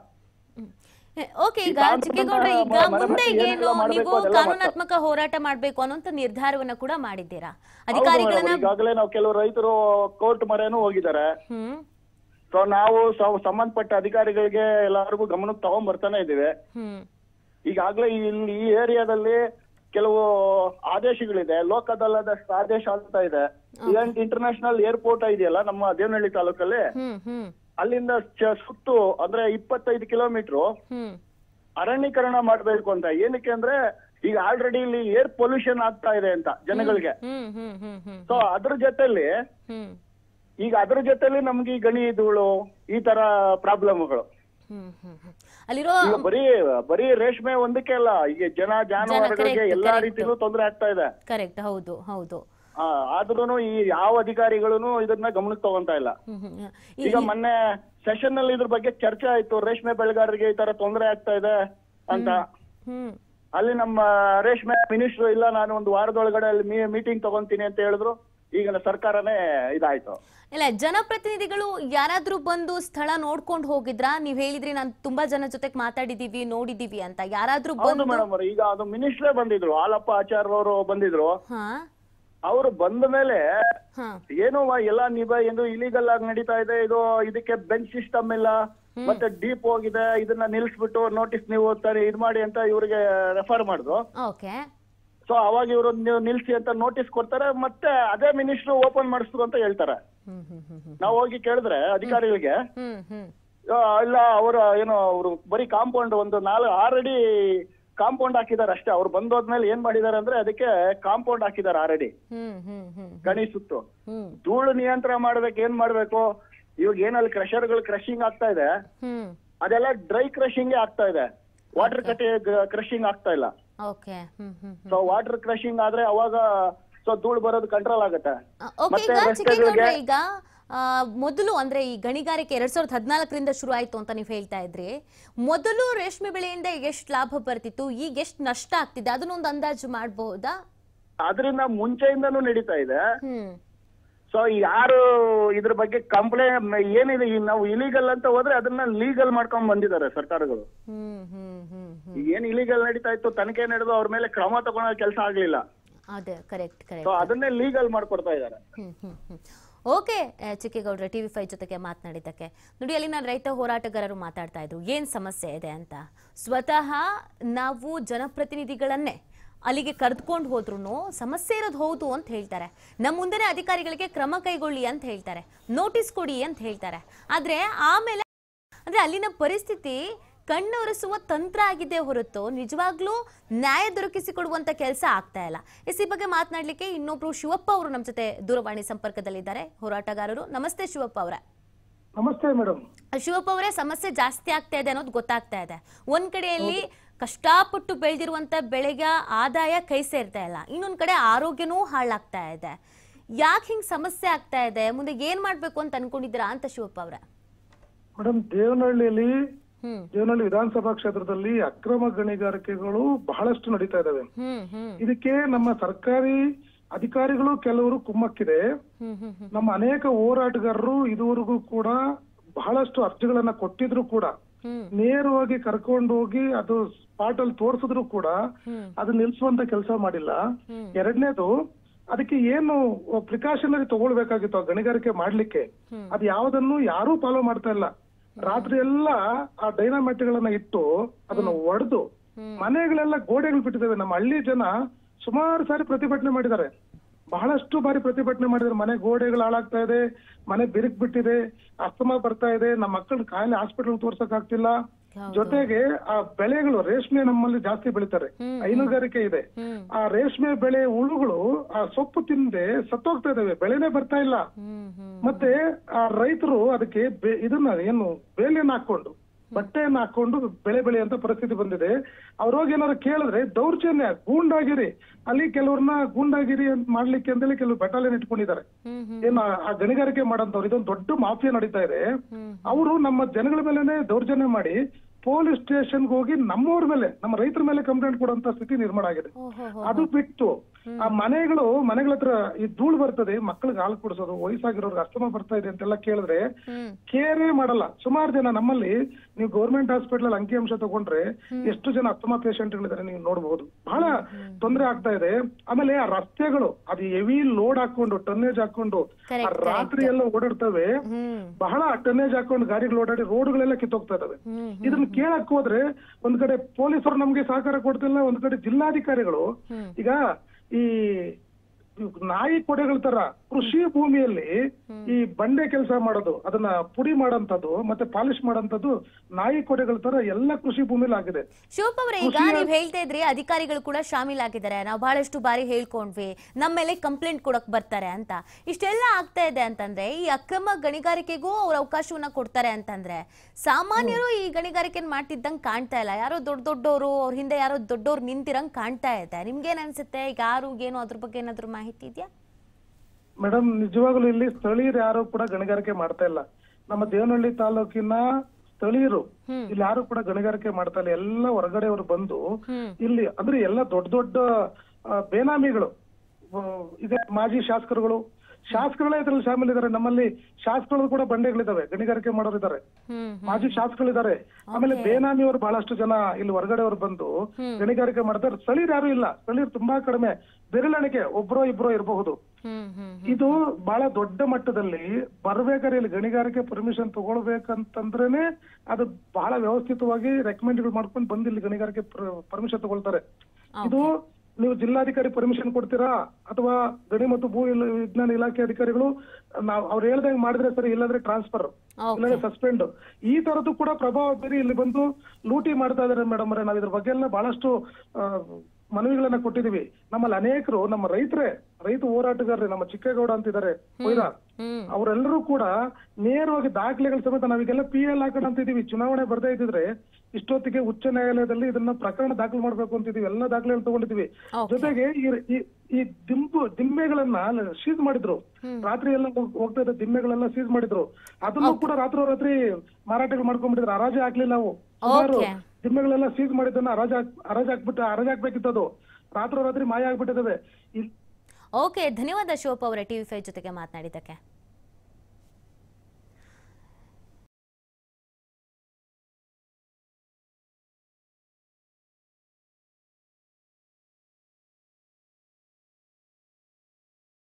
ಓಕೆ ಈಗ ಈ ಕಾನೂನನ್ನ ಚಿಕ್ಕೇಗೌಡ್ರೆ ಈಗ ಮ- ಮನೆ ಮುಂದೆ ಮತ್ತೆ ಏನು ಏನೆಲ್ಲ ಮಾಡ್ಬೇಕು ನೀವು ಅದೆಲ್ಲ ಕಾನೂನಾತ್ಮಕ ಹೋರಾಟ ಮಾಡ್ಬೇಕು ಅನ್ನೋಂತ ನಿರ್ಧಾರವನ್ನ ಕೂಡ ಮಾಡಿದ್ದೀರಾ ಹೌದು ಅಧಿಕಾರಿಗಳನ್ನ madam, ಈಗಾಗಲೇ ನಾವು ಕೆಲವು ರೈತರು ಕೋರ್ಟ್ ಮೊರೆನೂ ಹೋಗಿದ್ದಾರೆ ಹ್ಮ್ ಸೊ ನಾವು ಸ- ಸಂಬಂಧಪಟ್ಟ ಅಧಿಕಾರಿಗಳಿಗೆ ಎಲ್ಲರಿಗೂ ಗಮನಕ್ಕೆ ತಗೊಂಡ್ ಬರ್ತಾನೆ ಇದೀವಿ ಹ್ಮ್ ಈಗಾಗಲೇ ಇಲ್ಲಿ ಈ ಏರಿಯಾದಲ್ಲಿ ಕೆಲವು ಆದೇಶಗಳಿದೆ ಲೋಕ ಅದಾಲತ್ ಆದೇಶ ಅಂತ ಇದೆ ಇಲಾಂಟಿ ಇಂಟರ್ನ್ಯಾಷನಲ್ ಏರ್ಪೋರ್ಟ್ ಇದೆಯಲ್ಲ ನಮ್ಮ ದೇವನಹಳ್ಳಿ ತಾಲೂಕಲ್ಲಿ ಹ್ಮ್ ಹ್ಮ್ ಅಲ್ಲಿಂದ ಚ- ಸುತ್ತು ಅಂದ್ರೆ ಇಪ್ಪತ್ತೈದು ಕಿಲೋಮೀಟರ್ ಹ್ಮ್ ಅರಣ್ಯೀಕರಣ ಮಾಡ್ಬೇಕು ಅಂತ ಏನಕ್ಕೆ ಅಂದ್ರೆ ಈಗ ಆಲ್ರೆಡಿ ಇಲ್ಲಿ ಏರ್ ಪೊಲ್ಯೂಷನ್ ಆಗ್ತಾ ಇದೆ ಅಂತ ಜನಗಳಿಗೆ ಹ್ಮ್ ಹ್ಮ್ ಹ್ಮ್ ಹ್ಮ್ ಸೊ ಅದ್ರ ಜೊತೆಲಿ ಹ್ಮ್ ಈಗ ಅದ್ರ ಜೊತೆಲಿ ನಮ್ಗೆ ಈ ಗಣಿ ಧೂಳು ಈ ತರ ಪ್ರಾಬ್ಲಮ್ಗಳು ಹ್ಮ್ ಹ್ಮ್ ಹ್ಮ್ ಅಲ್ಲಿರೋ ಈಗ ಬರೀ ಬರೀ ರೇಷ್ಮೆ ಒಂದಕ್ಕೆ ಅಲ್ಲ ಈಗ ಜನ ಜಾನುವಾರುಗಳಿಗೆ correct, ಎಲ್ಲಾ correct. ರೀತಿಲೂ ತೊಂದರೆ ಆಗ್ತಾ ಇದೆ ಕರೆಕ್ಟ್ ಹೌದು ಹೌದು ಆ, ಆದ್ರೂನು ಈ ಯಾವ ಅಧಿಕಾರಿಗಳು ಇದನ್ನ ಗಮನಕ್ಕೆ ತಗೊಂತಾ ಇಲ್ಲ ಹ್ಮ್ ಹ್ಮ್ ಈ- ಈಗ ಮೊನ್ನೆ ಸೆಷನ್ ನಲ್ಲಿ ಇದ್ರ ಬಗ್ಗೆ ಚರ್ಚೆ ಆಯ್ತು ರೇಷ್ಮೆ ಬೆಳೆಗಾರರಿಗೆ ಈ ತರ ತೊಂದರೆ ಆಗ್ತಾ ಇದೆ ಅಂತ ಹ್ಮ್ ಅಲ್ಲಿ ನಮ್ಮ ರೇಷ್ಮೆ ಮಿನಿಸ್ಟ್ರು ಇಲ್ಲ ನಾನು ಒಂದು ವಾರದೊಳಗಡೆ ಅಲ್ಲಿ ಮೀಟಿಂಗ್ ತಗೊಂತೀನಿ ಅಂತ ಹೇಳಿದ್ರು ಈಗ ಸರ್ಕಾರನೇ ಇದಾಯ್ತು ಇಲ್ಲ ಜನಪ್ರತಿನಿಧಿಗಳು ಯಾರಾದ್ರೂ ಬಂದು ಸ್ಥಳ ನೋಡ್ಕೊಂಡು ಹೋಗಿದ್ರಾ ನೀವ್ ಹೇಳಿದ್ರಿ ನಾನು ತುಂಬಾ ಜನ ಜೊತೆಗೆ ಮಾತಾಡಿದೀವಿ ನೋಡಿದೀವಿ ಅಂತ ಯಾರಾದ್ರೂ ಹೌದು ಬಂದು ಮೇಡಮ್ ಅವ್ರೆ ಈಗ ಅದು ಮಿನಿಸ್ಟ್ರೇ ಬಂದಿದ್ರು ಹಾಲಪ್ಪ ಆಚಾರ್ಯ ಅವರು ಬಂದಿದ್ರು ಹಾ ಅವರು ಬಂದ ಮೇಲೆ ಹಾ ಏನು ವ- ಎಲ್ಲ ನಿಭ ಎಂದು ಇಲಿಗಲ್ ಆಗಿ ನಡೀತಾ ಇದೆ ಇದು ಇದಕ್ಕೆ ಬೆಂಚ್ ಸಿಸ್ಟಮ್ ಇಲ್ಲ ಮತ್ತೆ ಡೀಪ್ ಹೋಗಿದೆ ಇದನ್ನ ನಿಲ್ಸ್ಬಿಟ್ಟು ನೋಟಿಸ್ ನೀವು ತರ ಇದ್ ಮಾಡಿ ಅಂತ ಇವ್ರಿಗೆ ರೆಫರ್ ಮಾಡಿದ್ರು ಓಕೆ ಸೊ ಅವಾಗ ಇವರು ನೀವು ನಿಲ್ಸಿ ಅಂತ ನೋಟಿಸ್ ಕೊಡ್ತಾರೆ ಮತ್ತೆ ಅದೇ ಮಿನಿಸ್ಟ್ರು ಓಪನ್ ಮಾಡಿಸ್ರು ಅಂತ ಹೇಳ್ತಾರೆ ಹ್ಮ್ ಹ್ಮ್ ಹ್ಮ್ ಹ್ಮ್ ನಾವು ಹೋಗಿ ಕೇಳಿದ್ರೆ ಅಧಿಕಾರಿಗಳಿಗೆ ಹ್ಮ್ ಹ್ಮ್ ಆ, ಇಲ್ಲ ಅವರ ಏನೋ ಅವರು ಬರೀ ಕಾಂಪೌಂಡ್ ಒಂದು ನಾಲ್ಕು ಆಲ್ರೆಡಿ ಕಾಂಪೌಂಡ್ ಹಾಕಿದ್ದಾರೆ ಅಷ್ಟೇ ಅವ್ರು ಬಂದೋದ್ಮೇಲೆ ಏನ್ ಮಾಡಿದ್ದಾರೆ ಅಂದ್ರೆ ಅದಕ್ಕೆ ಕಾಂಪೌಂಡ್ ಹಾಕಿದ್ದಾರೆ ಆಲ್ರೆಡಿ ಹ್ಮ್ ಹ್ಮ್ ಹ್ಮ್ ಗಣಿ ಸುತ್ತು ಹ್ಮ್ ಧೂಳು ನಿಯಂತ್ರಣ ಮಾಡ್ಬೇಕು ಏನ್ ಮಾಡ್ಬೇಕು ಇವಾಗ ಏನಲ್ಲಿ ಕ್ರಷರ್ಗಳು ಕ್ರಶಿಂಗ್ ಆಗ್ತಾ ಇದೆ ಹ್ಮ್ ಅದೆಲ್ಲ ಡ್ರೈ ಕ್ರಶಿಂಗ್ ಆಗ್ತಾ ಇದೆ ವಾಟರ್ ಕಟ್ಟೆ ಕ್ರಶಿಂಗ್ ಆಗ್ತಾ ಇಲ್ಲ okay hmm hmm so water crushing ಆದ್ರೆ ಅವಾಗ ಸೊ ಧೂಳು ಬರೋದು ಕಂಟ್ರೋಲ್ ಆಗುತ್ತೆ ಓಕೆ ಮತ್ತೆ ಈಗ ಚಿಕ್ಕೇಗೌಡ್ರೆ ರಸ್ತೆಗಳಿಗೆ- ಈಗ ಆ, ಮೊದಲು ಅಂದ್ರೆ ಈ ಗಣಿಗಾರಿಕೆ ಎರಡ್ ಸಾವಿರದ ಹದಿನಾಲ್ಕರಿಂದ ಶುರು ಆಯ್ತು ಅಂತ ನೀವು ಹೇಳ್ತಾ ಇದ್ರಿ ಮೊದಲು ರೇಷ್ಮೆ ಬೆಳೆಯಿಂದ ಎಷ್ಟು ಲಾಭ ಬರ್ತಿತ್ತು ಈಗ ಎಷ್ಟು ನಷ್ಟ ಆಗ್ತಿದೆ ಅದನ್ನೊಂದು ಅಂದಾಜು ಮಾಡಬಹುದಾ ಅದರಿಂದ ಮುಂಚೆಯಿಂದನೂ ನಡೀತಾ ಇದೆ ಹ್ಮ್ ಸೊ ಯಾರು ಇದ್ರ ಬಗ್ಗೆ ಕಂಪ್ಲೇಂಟ್ ಏನಿದೆ ಈ ನಾವು ಇಲಿಗಲ್ ಅಂತ ಹೋದ್ರೆ ಅದನ್ನ ಲೀಗಲ್ ಮಾಡ್ಕೊಂಡ್ ಬಂದಿದ್ದಾರೆ ಸರ್ಕಾರಗಳು ಹ್ಮ್ ಹ್ಮ್ ಹ್ಮ್ ಹ್ಮ್ ಈಗ ಏನ್ ಇಲಿಗಲ್ ನಡೀತಾ ಇತ್ತು ತನಿಖೆ ನಡೆದು ಅವ್ರ ಮೇಲೆ ಕ್ರಮ ತಗೊಳ್ಳೋ ಕೆಲಸ ಆಗ್ಲಿಲ್ಲ ಅದೇ ಕರೆಕ್ಟ್ ಸೊ ಕರೆಕ್ಟ್ ಅದನ್ನೇ ಲೀಗಲ್ ಮಾಡ್ಕೊಡ್ತಾ ಇದ್ದಾರೆ ಹ್ಮ್ ಹ್ಮ್ ಹ್ಮ್ ಓಕೆ ಚಿಕ್ಕೇಗೌಡ್ರೆ ಟಿವಿ ಫೈವ್ ಜೊತೆಗೆ ಮಾತನಾಡಿದ್ದಕ್ಕೆ ನೋಡಿ ಅಲ್ಲಿ ನಾನು ರೈತ ಹೋರಾಟಗಾರರು ಮಾತಾಡ್ತಾ ಇದ್ರು ಏನ್ ಸಮಸ್ಯೆ ಇದೆ ಅಂತ ಸ್ವತಃ ನಾವು ಜನಪ್ರತಿನಿಧಿಗಳನ್ನೇ ಅಲ್ಲಿಗೆ ಕರೆದುಕೊಂಡು ಹೋದ್ರು ಸಮಸ್ಯೆ ಇರೋದು ಹೌದು ಅಂತ ಹೇಳ್ತಾರೆ ನಮ್ಮ ಮುಂದೆನೇ ಅಧಿಕಾರಿಗಳಿಗೆ ಕ್ರಮ ಕೈಗೊಳ್ಳಿ ಅಂತ ಹೇಳ್ತಾರೆ ನೋಟಿಸ್ ಕೊಡಿ ಅಂತ ಹೇಳ್ತಾರೆ ಆದ್ರೆ ಆಮೇಲೆ ಅಂದ್ರೆ ಅಲ್ಲಿನ ಪರಿಸ್ಥಿತಿ ಕಣ್ಣೊರೆಸುವ ತಂತ್ರ ಆಗಿದೆ ಹೊರತು ನಿಜವಾಗ್ಲೂ ನ್ಯಾಯ ದೊರಕಿಸಿಕೊಡುವಂತ ಕೆಲಸ ಆಗ್ತಾ ಇಲ್ಲ ಎಸ್ ಈ ಬಗ್ಗೆ ಮಾತನಾಡ್ಲಿಕ್ಕೆ ಇನ್ನೊಬ್ರು ಶಿವಪ್ಪ ಅವರು ನಮ್ಮ ಜೊತೆ ದೂರವಾಣಿ ಸಂಪರ್ಕದಲ್ಲಿದ್ದಾರೆ ಹೋರಾಟಗಾರರು ನಮಸ್ತೆ ಶಿವಪ್ಪ ಅವರೇ ನಮಸ್ತೆ ಮೇಡಮ್ ಶಿವಪ್ಪ ಅವರೇ ಸಮಸ್ಯೆ ಜಾಸ್ತಿ ಆಗ್ತಾ ಇದೆ ಅನ್ನೋದು ಗೊತ್ತಾಗ್ತಾ ಇದೆ ಒಂದ್ ಕಡೆಯಲ್ಲಿ ಕಷ್ಟಪಟ್ಟು ಬೆಳೆದಿರುವಂತ ಬೆಳೆಗೆ ಆದಾಯ ಕೈ ಸೇರ್ತಾ ಇಲ್ಲ ಇನ್ನೊಂದ್ ಕಡೆ ಆರೋಗ್ಯನೂ ಹಾಳಾಗ್ತಾ ಇದೆ ಯಾಕೆ ಹಿಂಗ್ ಸಮಸ್ಯೆ ಆಗ್ತಾ ಇದೆ ಮುಂದೆ ಏನ್ ಮಾಡ್ಬೇಕು ಅಂತ ಅನ್ಕೊಂಡಿದ್ದೀರಾ ಅಂತ ಶಿವಪ್ಪ ಅವರೇ ಮೇಡಮ್ ದೇವನಹಳ್ಳಿಯಲ್ಲಿ ಹ್ಮ್ ದೇವನಹಳ್ಳಿ ವಿಧಾನಸಭಾ ಕ್ಷೇತ್ರದಲ್ಲಿ ಅಕ್ರಮ ಗಣಿಗಾರಿಕೆಗಳು ಬಹಳಷ್ಟು ನಡೀತಾ ಇದಾವೆ ಹ್ಮ್ ಹ್ಮ್ ಇದಕ್ಕೆ ನಮ್ಮ ಸರ್ಕಾರಿ ಅಧಿಕಾರಿಗಳು ಕೆಲವರು ಕುಮ್ಮಕ್ಕಿದೆ ಹ್ಮ್ ಹ್ಮ್ ಹ್ಮ್ ನಮ್ಮ ಅನೇಕ ಹೋರಾಟಗಾರರು ಇದುವರೆಗೂ ಕೂಡ ಬಹಳಷ್ಟು ಅರ್ಜಿಗಳನ್ನ ಕೊಟ್ಟಿದ್ರು ಕೂಡ ಹ್ಮ್ ನೇರವಾಗಿ ಕರ್ಕೊಂಡು ಹೋಗಿ ಅದು ಸ್ಪಾಟ್ ಅಲ್ಲಿ ತೋರಿಸಿದ್ರು ಕೂಡ ಹ್ಮ್. ಅದು ನಿಲ್ಸುವಂತ ಕೆಲಸ ಮಾಡಿಲ್ಲ ಹ್ಮ್. ಎರಡನೇದು ಅದಕ್ಕೆ ಏನು ಪ್ರಿಕಾಷನರಿ ತಗೊಳ್ಬೇಕಾಗಿತ್ತು ಆ ಗಣಿಗಾರಿಕೆ ಮಾಡ್ಲಿಕ್ಕೆ ಅದು ಯಾವ್ದನ್ನು ಯಾರೂ ಫಾಲೋ ಮಾಡ್ತಾ ಇಲ್ಲ ರಾತ್ರಿ ಎಲ್ಲ ಆ ಡೈನಾಮೆಟ್ ಗಳನ್ನ ಇಟ್ಟು ಅದನ್ನ ಒಡೆದು ಮನೆಗಳೆಲ್ಲ ಗೋಡೆಗಳು ಬಿಟ್ಟಿದ್ದಾವೆ ನಮ್ಮ ಹಳ್ಳಿ ಜನ ಸುಮಾರು ಸಾರಿ ಪ್ರತಿಭಟನೆ ಮಾಡಿದ್ದಾರೆ ಬಹಳಷ್ಟು ಬಾರಿ ಪ್ರತಿಭಟನೆ ಮಾಡಿದ್ದಾರೆ ಮನೆ ಗೋಡೆಗಳು ಹಾಳಾಗ್ತಾ ಇದೆ ಮನೆ ಬಿರುಕ್ ಬಿಟ್ಟಿದೆ ಅಸ್ತಮ ಬರ್ತಾ ಇದೆ ನಮ್ಮ ಮಕ್ಕಳ ಕಾಯಿಲೆ ಹಾಸ್ಪಿಟಲ್ ತೋರ್ಸಕ್ ಆಗ್ತಿಲ್ಲ ಜೊತೆಗೆ ಆ ಬೆಳೆಗಳು ರೇಷ್ಮೆ ನಮ್ಮಲ್ಲಿ ಜಾಸ್ತಿ ಬೆಳಿತಾರೆ ಹೈನುಗಾರಿಕೆ ಇದೆ ಆ ರೇಷ್ಮೆ ಬೆಳೆ ಹುಳುಗಳು ಆ ಸೊಪ್ಪು ತಿಂದೆ ಸತ್ತೋಗ್ತಾ ಇದಾವೆ ಬೆಳೆನೇ ಬರ್ತಾ ಇಲ್ಲ ಹ್ಮ್ ಹ್ಮ್ ಮತ್ತೆ ಆ ರೈತರು ಅದಕ್ಕೆ ಬೆ- ಇದನ್ನ ಏನು ಬೇಲಿಯನ್ನ ಹಾಕೊಂಡು ಬಟ್ಟೆಯನ್ನ ಹಾಕೊಂಡು ಬೆಳೆ ಬೆಳೆಯುವಂತ ಪರಿಸ್ಥಿತಿ ಬಂದಿದೆ ಅವ್ರೋಗಿ ಏನಾದ್ರು ಕೇಳಿದ್ರೆ ದೌರ್ಜನ್ಯ ಗೂಂಡಾಗಿರಿ ಅಲ್ಲಿ ಕೆಲವ್ರನ್ನ ಗೂಂಡಾಗಿರಿ ಅಂತ ಮಾಡ್ಲಿಕ್ಕೆ ಅಂತೇಳಿ ಕೆಲವು ಬೆಟಾಲಿಯನ್ ಇಟ್ಕೊಂಡಿದ್ದಾರೆ ಹ್ಮ್ ಹ್ಮ್ ಏನು ಆ- ಆ ಗಣಿಗಾರಿಕೆ ಮಾಡಂತವ್ರು ಇದೊಂದು ದೊಡ್ಡ ಮಾಫಿಯಾ ನಡೀತಾ ಇದೆ ಅವರು ನಮ್ಮ ಜನಗಳ ಮೇಲೆನೆ ದೌರ್ಜನ್ಯ ಮಾಡಿ ಪೊಲೀಸ್ ಸ್ಟೇಷನ್ಗೆ ಹೋಗಿ ನಮ್ಮವ್ರ ಮೇಲೆ ನಮ್ಮ ರೈತರ ಮೇಲೆ ಕಂಪ್ಲೇಂಟ್ ಕೊಡುವಂತ ಸ್ಥಿತಿ ನಿರ್ಮಾಣ ಆಗಿದೆ ಅದು ಬಿಟ್ಟು ಆ ಮನೆಗಳು ಮನೆಗಳ ಹತ್ರ ಈ ಧೂಳು ಬರ್ತದೆ ಮಕ್ಕಳಿಗೆ ಹಾಲು ಕುಡಿಸೋದು ವಯಸ್ಸಾಗಿರೋರ್ಗೆ ಅಸ್ತಮ ಬರ್ತಾ ಇದೆ ಅಂತೆಲ್ಲ ಕೇಳಿದ್ರೆ ಹ್ಮ್ ಕೇರೇ ಮಾಡಲ್ಲ ಸುಮಾರು ಜನ ನಮ್ಮಲ್ಲಿ ನೀವು ಗೌರ್ಮೆಂಟ್ ಹಾಸ್ಪಿಟಲ್ ಅಂಕಿಅಂಶ ತಗೊಂಡ್ರೆ ಎಷ್ಟು ಜನ ಅಸ್ತಮಾ ಪೇಷಂಟ್ಗಳಿದ್ದಾರೆ ನೀವು ನೋಡಬಹುದು ಬಹಳ ತೊಂದರೆ ಆಗ್ತಾ ಇದೆ ಆಮೇಲೆ ಆ ರಸ್ತೆಗಳು ಅದು ಹೆವಿ ಲೋಡ್ ಹಾಕೊಂಡು ಟನ್ನೇಜ್ ಹಾಕೊಂಡು ಆ Correct, ರಾತ್ರಿ ಎಲ್ಲ ಓಡಾಡ್ತವೆ ಹ್ಮ್ ಬಹಳ ಟನ್ನೇಜ್ ಹಾಕೊಂಡು ಗಾಡಿಗಳು ಓಡಾಡಿ ರೋಡ್ಗಳೆಲ್ಲ ಕಿತ್ತೋಗ್ತಾ ಇದಾವೆ ಹ್ಮ್ ಇದನ್ನ ಕೇಳಕ್ ಹೋದ್ರೆ ಒಂದ್ ಕಡೆ ಪೊಲೀಸರು ನಮ್ಗೆ ಸಹಕಾರ ಕೊಡ್ತಿಲ್ಲ ಒಂದ್ ಕಡೆ ಜಿಲ್ಲಾಧಿಕಾರಿಗಳು ಈಗ ಈ ಈ ನಾಯಿ ಕೊಡೆಗಳ ತರ ಕೃಷಿ ಭೂಮಿಯಲ್ಲಿ ಈ ಬಂಡೆ ಕೆಲಸ ಮಾಡೋದು ಅದನ್ನ ಪುಡಿ ಮಾಡೋಂಥದ್ದು ಮತ್ತೆ ಪಾಲಿಶ್ ಮಾಡೋಂಥದ್ದು ನಾಯಿ ಕೊಡೆಗಳ ತರ ಎಲ್ಲ ಕೃಷಿ ಭೂಮಿಲಿ ಆಗಿದೆ ಶಿವಪ್ಪ ಅವರೇ ಈಗ ನೀವ್ ಹೇಳ್ತಾ ಇದ್ರಿ ಅಧಿಕಾರಿಗಳು ಕೂಡ ಶಾಮೀಲಾಗಿದ್ದಾರೆ ನಾವು ಬಹಳಷ್ಟು ಬಾರಿ ಹೇಳ್ಕೊಂಡ್ವಿ ನಮ್ಮ ಮೇಲೆ ಕಂಪ್ಲೇಂಟ್ ಕೊಡಕ್ ಬರ್ತಾರೆ ಅಂತ ಇಷ್ಟೆಲ್ಲ ಆಗ್ತಾ ಇದೆ ಅಂತಂದ್ರೆ ಈ ಅಕ್ರಮ ಗಣಿಗಾರಿಕೆಗೂ ಅವ್ರ ಅವಕಾಶವನ್ನ ಕೊಡ್ತಾರೆ ಅಂತಂದ್ರೆ ಸಾಮಾನ್ಯರು ಈ ಗಣಿಗಾರಿಕೆ ಮಾಡ್ತಿದ್ದಂಗ್ ಕಾಣ್ತಾ ಇಲ್ಲ ಯಾರೋ ದೊಡ್ಡ ದೊಡ್ಡವರು ಅವ್ರ ಹಿಂದೆ ಯಾರೋ ದೊಡ್ಡವ್ರು ನಿಂತಿರಂಗ್ ಕಾಣ್ತಾ ಇದೆ ನಿಮ್ಗೇನ್ ಅನ್ಸುತ್ತೆ ಈಗ ಯಾರು ಏನು ಅದ್ರ ಬಗ್ಗೆ ಏನಾದ್ರು ಮಾಹಿತಿ ಇದೆಯಾ ಮೇಡಮ್ ನಿಜವಾಗ್ಲೂ ಇಲ್ಲಿ ಸ್ಥಳೀಯರು ಯಾರು ಕೂಡ ಗಣಿಗಾರಿಕೆ ಮಾಡ್ತಾ ಇಲ್ಲ ನಮ್ಮ ದೇವನಹಳ್ಳಿ ತಾಲೂಕಿನ ಸ್ಥಳೀಯರು ಇಲ್ಲಿ ಯಾರು ಕೂಡ ಗಣಿಗಾರಿಕೆ ಮಾಡ್ತಾ ಇಲ್ಲ ಎಲ್ಲ ಹೊರಗಡೆಯವರು ಬಂದು ಇಲ್ಲಿ ಅಂದ್ರೆ ಎಲ್ಲ ದೊಡ್ಡ ದೊಡ್ಡ ಆ, ಬೇನಾಮಿಗಳು ಆ, ಇದೆ ಮಾಜಿ ಶಾಸಕರುಗಳು ಶಾಸಕರುಗಳೇ ಇದ್ರಲ್ಲಿ ಶಾಮಿಲಿದ್ದಾರೆ ನಮ್ಮಲ್ಲಿ ಶಾಸಕರು ಕೂಡ ಬಂಡೆಗಳಿದಾವೆ ಗಣಿಗಾರಿಕೆ ಮಾಡೋರು ಇದ್ದಾರೆ ಹ್ಮ್ ಮಾಜಿ ಶಾಸಕಗಳಿದ್ದಾರೆ ಆಮೇಲೆ ಬೇನಾಮಿಯವರು ಬಹಳಷ್ಟು ಜನ ಇಲ್ಲಿ ಹೊರಗಡೆಯವರು ಬಂದು ಗಣಿಗಾರಿಕೆ ಮಾಡ್ತಾರೆ ಸ್ಥಳೀಯರು ಯಾರು ಇಲ್ಲ ಸ್ಥಳೀಯರು ತುಂಬಾ ಕಡಿಮೆ ಬೆರಳೆಣಿಕೆ ಒಬ್ರೋ ಇಬ್ರೋ ಇರಬಹುದು ಹ್ಮ್ ಹ್ಮ್ ಇದು ಬಹಳ ದೊಡ್ಡ ಮಟ್ಟದಲ್ಲಿ ಬರ್ಬೇಕಾದ್ರೆ ಇಲ್ಲಿ ಗಣಿಗಾರಿಕೆ ಪರ್ಮಿಷನ್ ತಗೊಳ್ಬೇಕಂತಂದ್ರೇನೆ ಅದು ಬಹಳ ವ್ಯವಸ್ಥಿತವಾಗಿ ರೆಕಮೆಂಡ್ ಮಾಡ್ಕೊಂಡು ಬಂದು ಇಲ್ಲಿ ಗಣಿಗಾರಿಕೆ ಪರ್ಮಿಷನ್ ತಗೊಳ್ತಾರೆ ಇದು ನೀವು ಜಿಲ್ಲಾಧಿಕಾರಿ ಪರ್ಮಿಷನ್ ಕೊಡ್ತೀರಾ ಅಥವಾ ಗಣಿ ಮತ್ತು ಭೂ ಇಲ- ವಿಜ್ಞಾನ ಇಲಾಖೆ ಅಧಿಕಾರಿಗಳು ನಾವು ಅವ್ರು ಹೇಳ್ದಂಗೆ ಮಾಡಿದ್ರೆ ಸರಿ ಇಲ್ಲಾಂದ್ರೆ ಟ್ರಾನ್ಸ್ಫರ್ ಇಲ್ಲಾಂದ್ರೆ ಸಸ್ಪೆಂಡ್ ಈ ತರದ್ದು ಕೂಡ ಪ್ರಭಾವ ಬೀರಿ ಇಲ್ಲಿ ಬಂದು ಲೂಟಿ ಮಾಡ್ತಾ ಇದಾರೆ ಮೇಡಮ್ ಅವರೇ ನಾವು ಇದ್ರ ಬಗ್ಗೆ ಎಲ್ಲ ಬಹಳಷ್ಟು ಆ, ಮನವಿಗಳನ್ನ ಕೊಟ್ಟಿದೀವಿ ನಮ್ಮಲ್ಲಿ ಅನೇಕರು ನಮ್ಮ ರೈತರೇ ರೈತ ಹೋರಾಟಗಾರರೇ ನಮ್ಮ ಚಿಕ್ಕೇಗೌಡ ಅಂತಿದ್ದಾರೆ ಕೊಯ್ರಾ ಹ್ಮ್ ಅವರೆಲ್ಲರೂ ಕೂಡ ನೇರವಾಗಿ ದಾಖಲೆಗಳ ಸಮೇತ ನಾವೀಗೆಲ್ಲ ಪಿ ಎಲ್ ಹಾಕೋಣ ಅಂತ ಇದೀವಿ ಚುನಾವಣೆ ಬರ್ದೇ ಇದ್ದಿದ್ರೆ ಇಷ್ಟೊತ್ತಿಗೆ ಉಚ್ಚ ನ್ಯಾಯಾಲಯದಲ್ಲಿ ಇದನ್ನ ಪ್ರಕರಣ ದಾಖಲು ಮಾಡ್ಬೇಕು ಅಂತಿದೀವಿ ಎಲ್ಲ ದಾಖಲೆಗಳು ತಗೊಂಡಿದೀವಿ ಜೊತೆಗೆ ಈ- ಈ ಈ ದಿಂಬು ದಿಮ್ಮೆಗಳನ್ನ ಸೀಸ್ ಮಾಡಿದ್ರು ರಾತ್ರಿ ಎಲ್ಲ ಹೋಗ್- ಹೋಗ್ತಾ ಇದ್ದ ದಿಮ್ಮೆಗಳೆಲ್ಲ ಸೀಸ್ ಮಾಡಿದ್ರು ಅದನ್ನು ಕೂಡ ರಾತ್ರಿ ರಾತ್ರಿ ಮಾರಾಟಗಳು ಮಾಡ್ಕೊಂಡ್ಬಿಟ್ಟಿದ್ರು ಹರಾಜೆ ಹಾಕ್ಲಿಲ್ಲ ನಾವು ಸುಮಾರು Okay. ದಿಮ್ಮೆಗಳೆಲ್ಲ ಸೀಸ್ ಮಾಡಿದ್ದನ್ನ ಹರಾಜ್ ಹಾಕ್ ಹರಾಜ್ ಹಾಕ್ಬಿಟ್ಟು ಹರಾಜ್ ಹಾಕ್ಬೇಕಿತ್ತು ಅದು ರಾತ್ರಿ ರಾತ್ರಿ ಮಾಯ ಆಗ್ಬಿಟ್ಟಿದ್ದಾವೆ ಇಲ್- ಓಕೆ ಧನ್ಯವಾದ ಶಿವಪ್ಪ ಅವರೇ ಟಿವಿ ಫೈವ್ ಜೊತೆಗೆ ಮಾತನಾಡಿದ್ದಕ್ಕೆ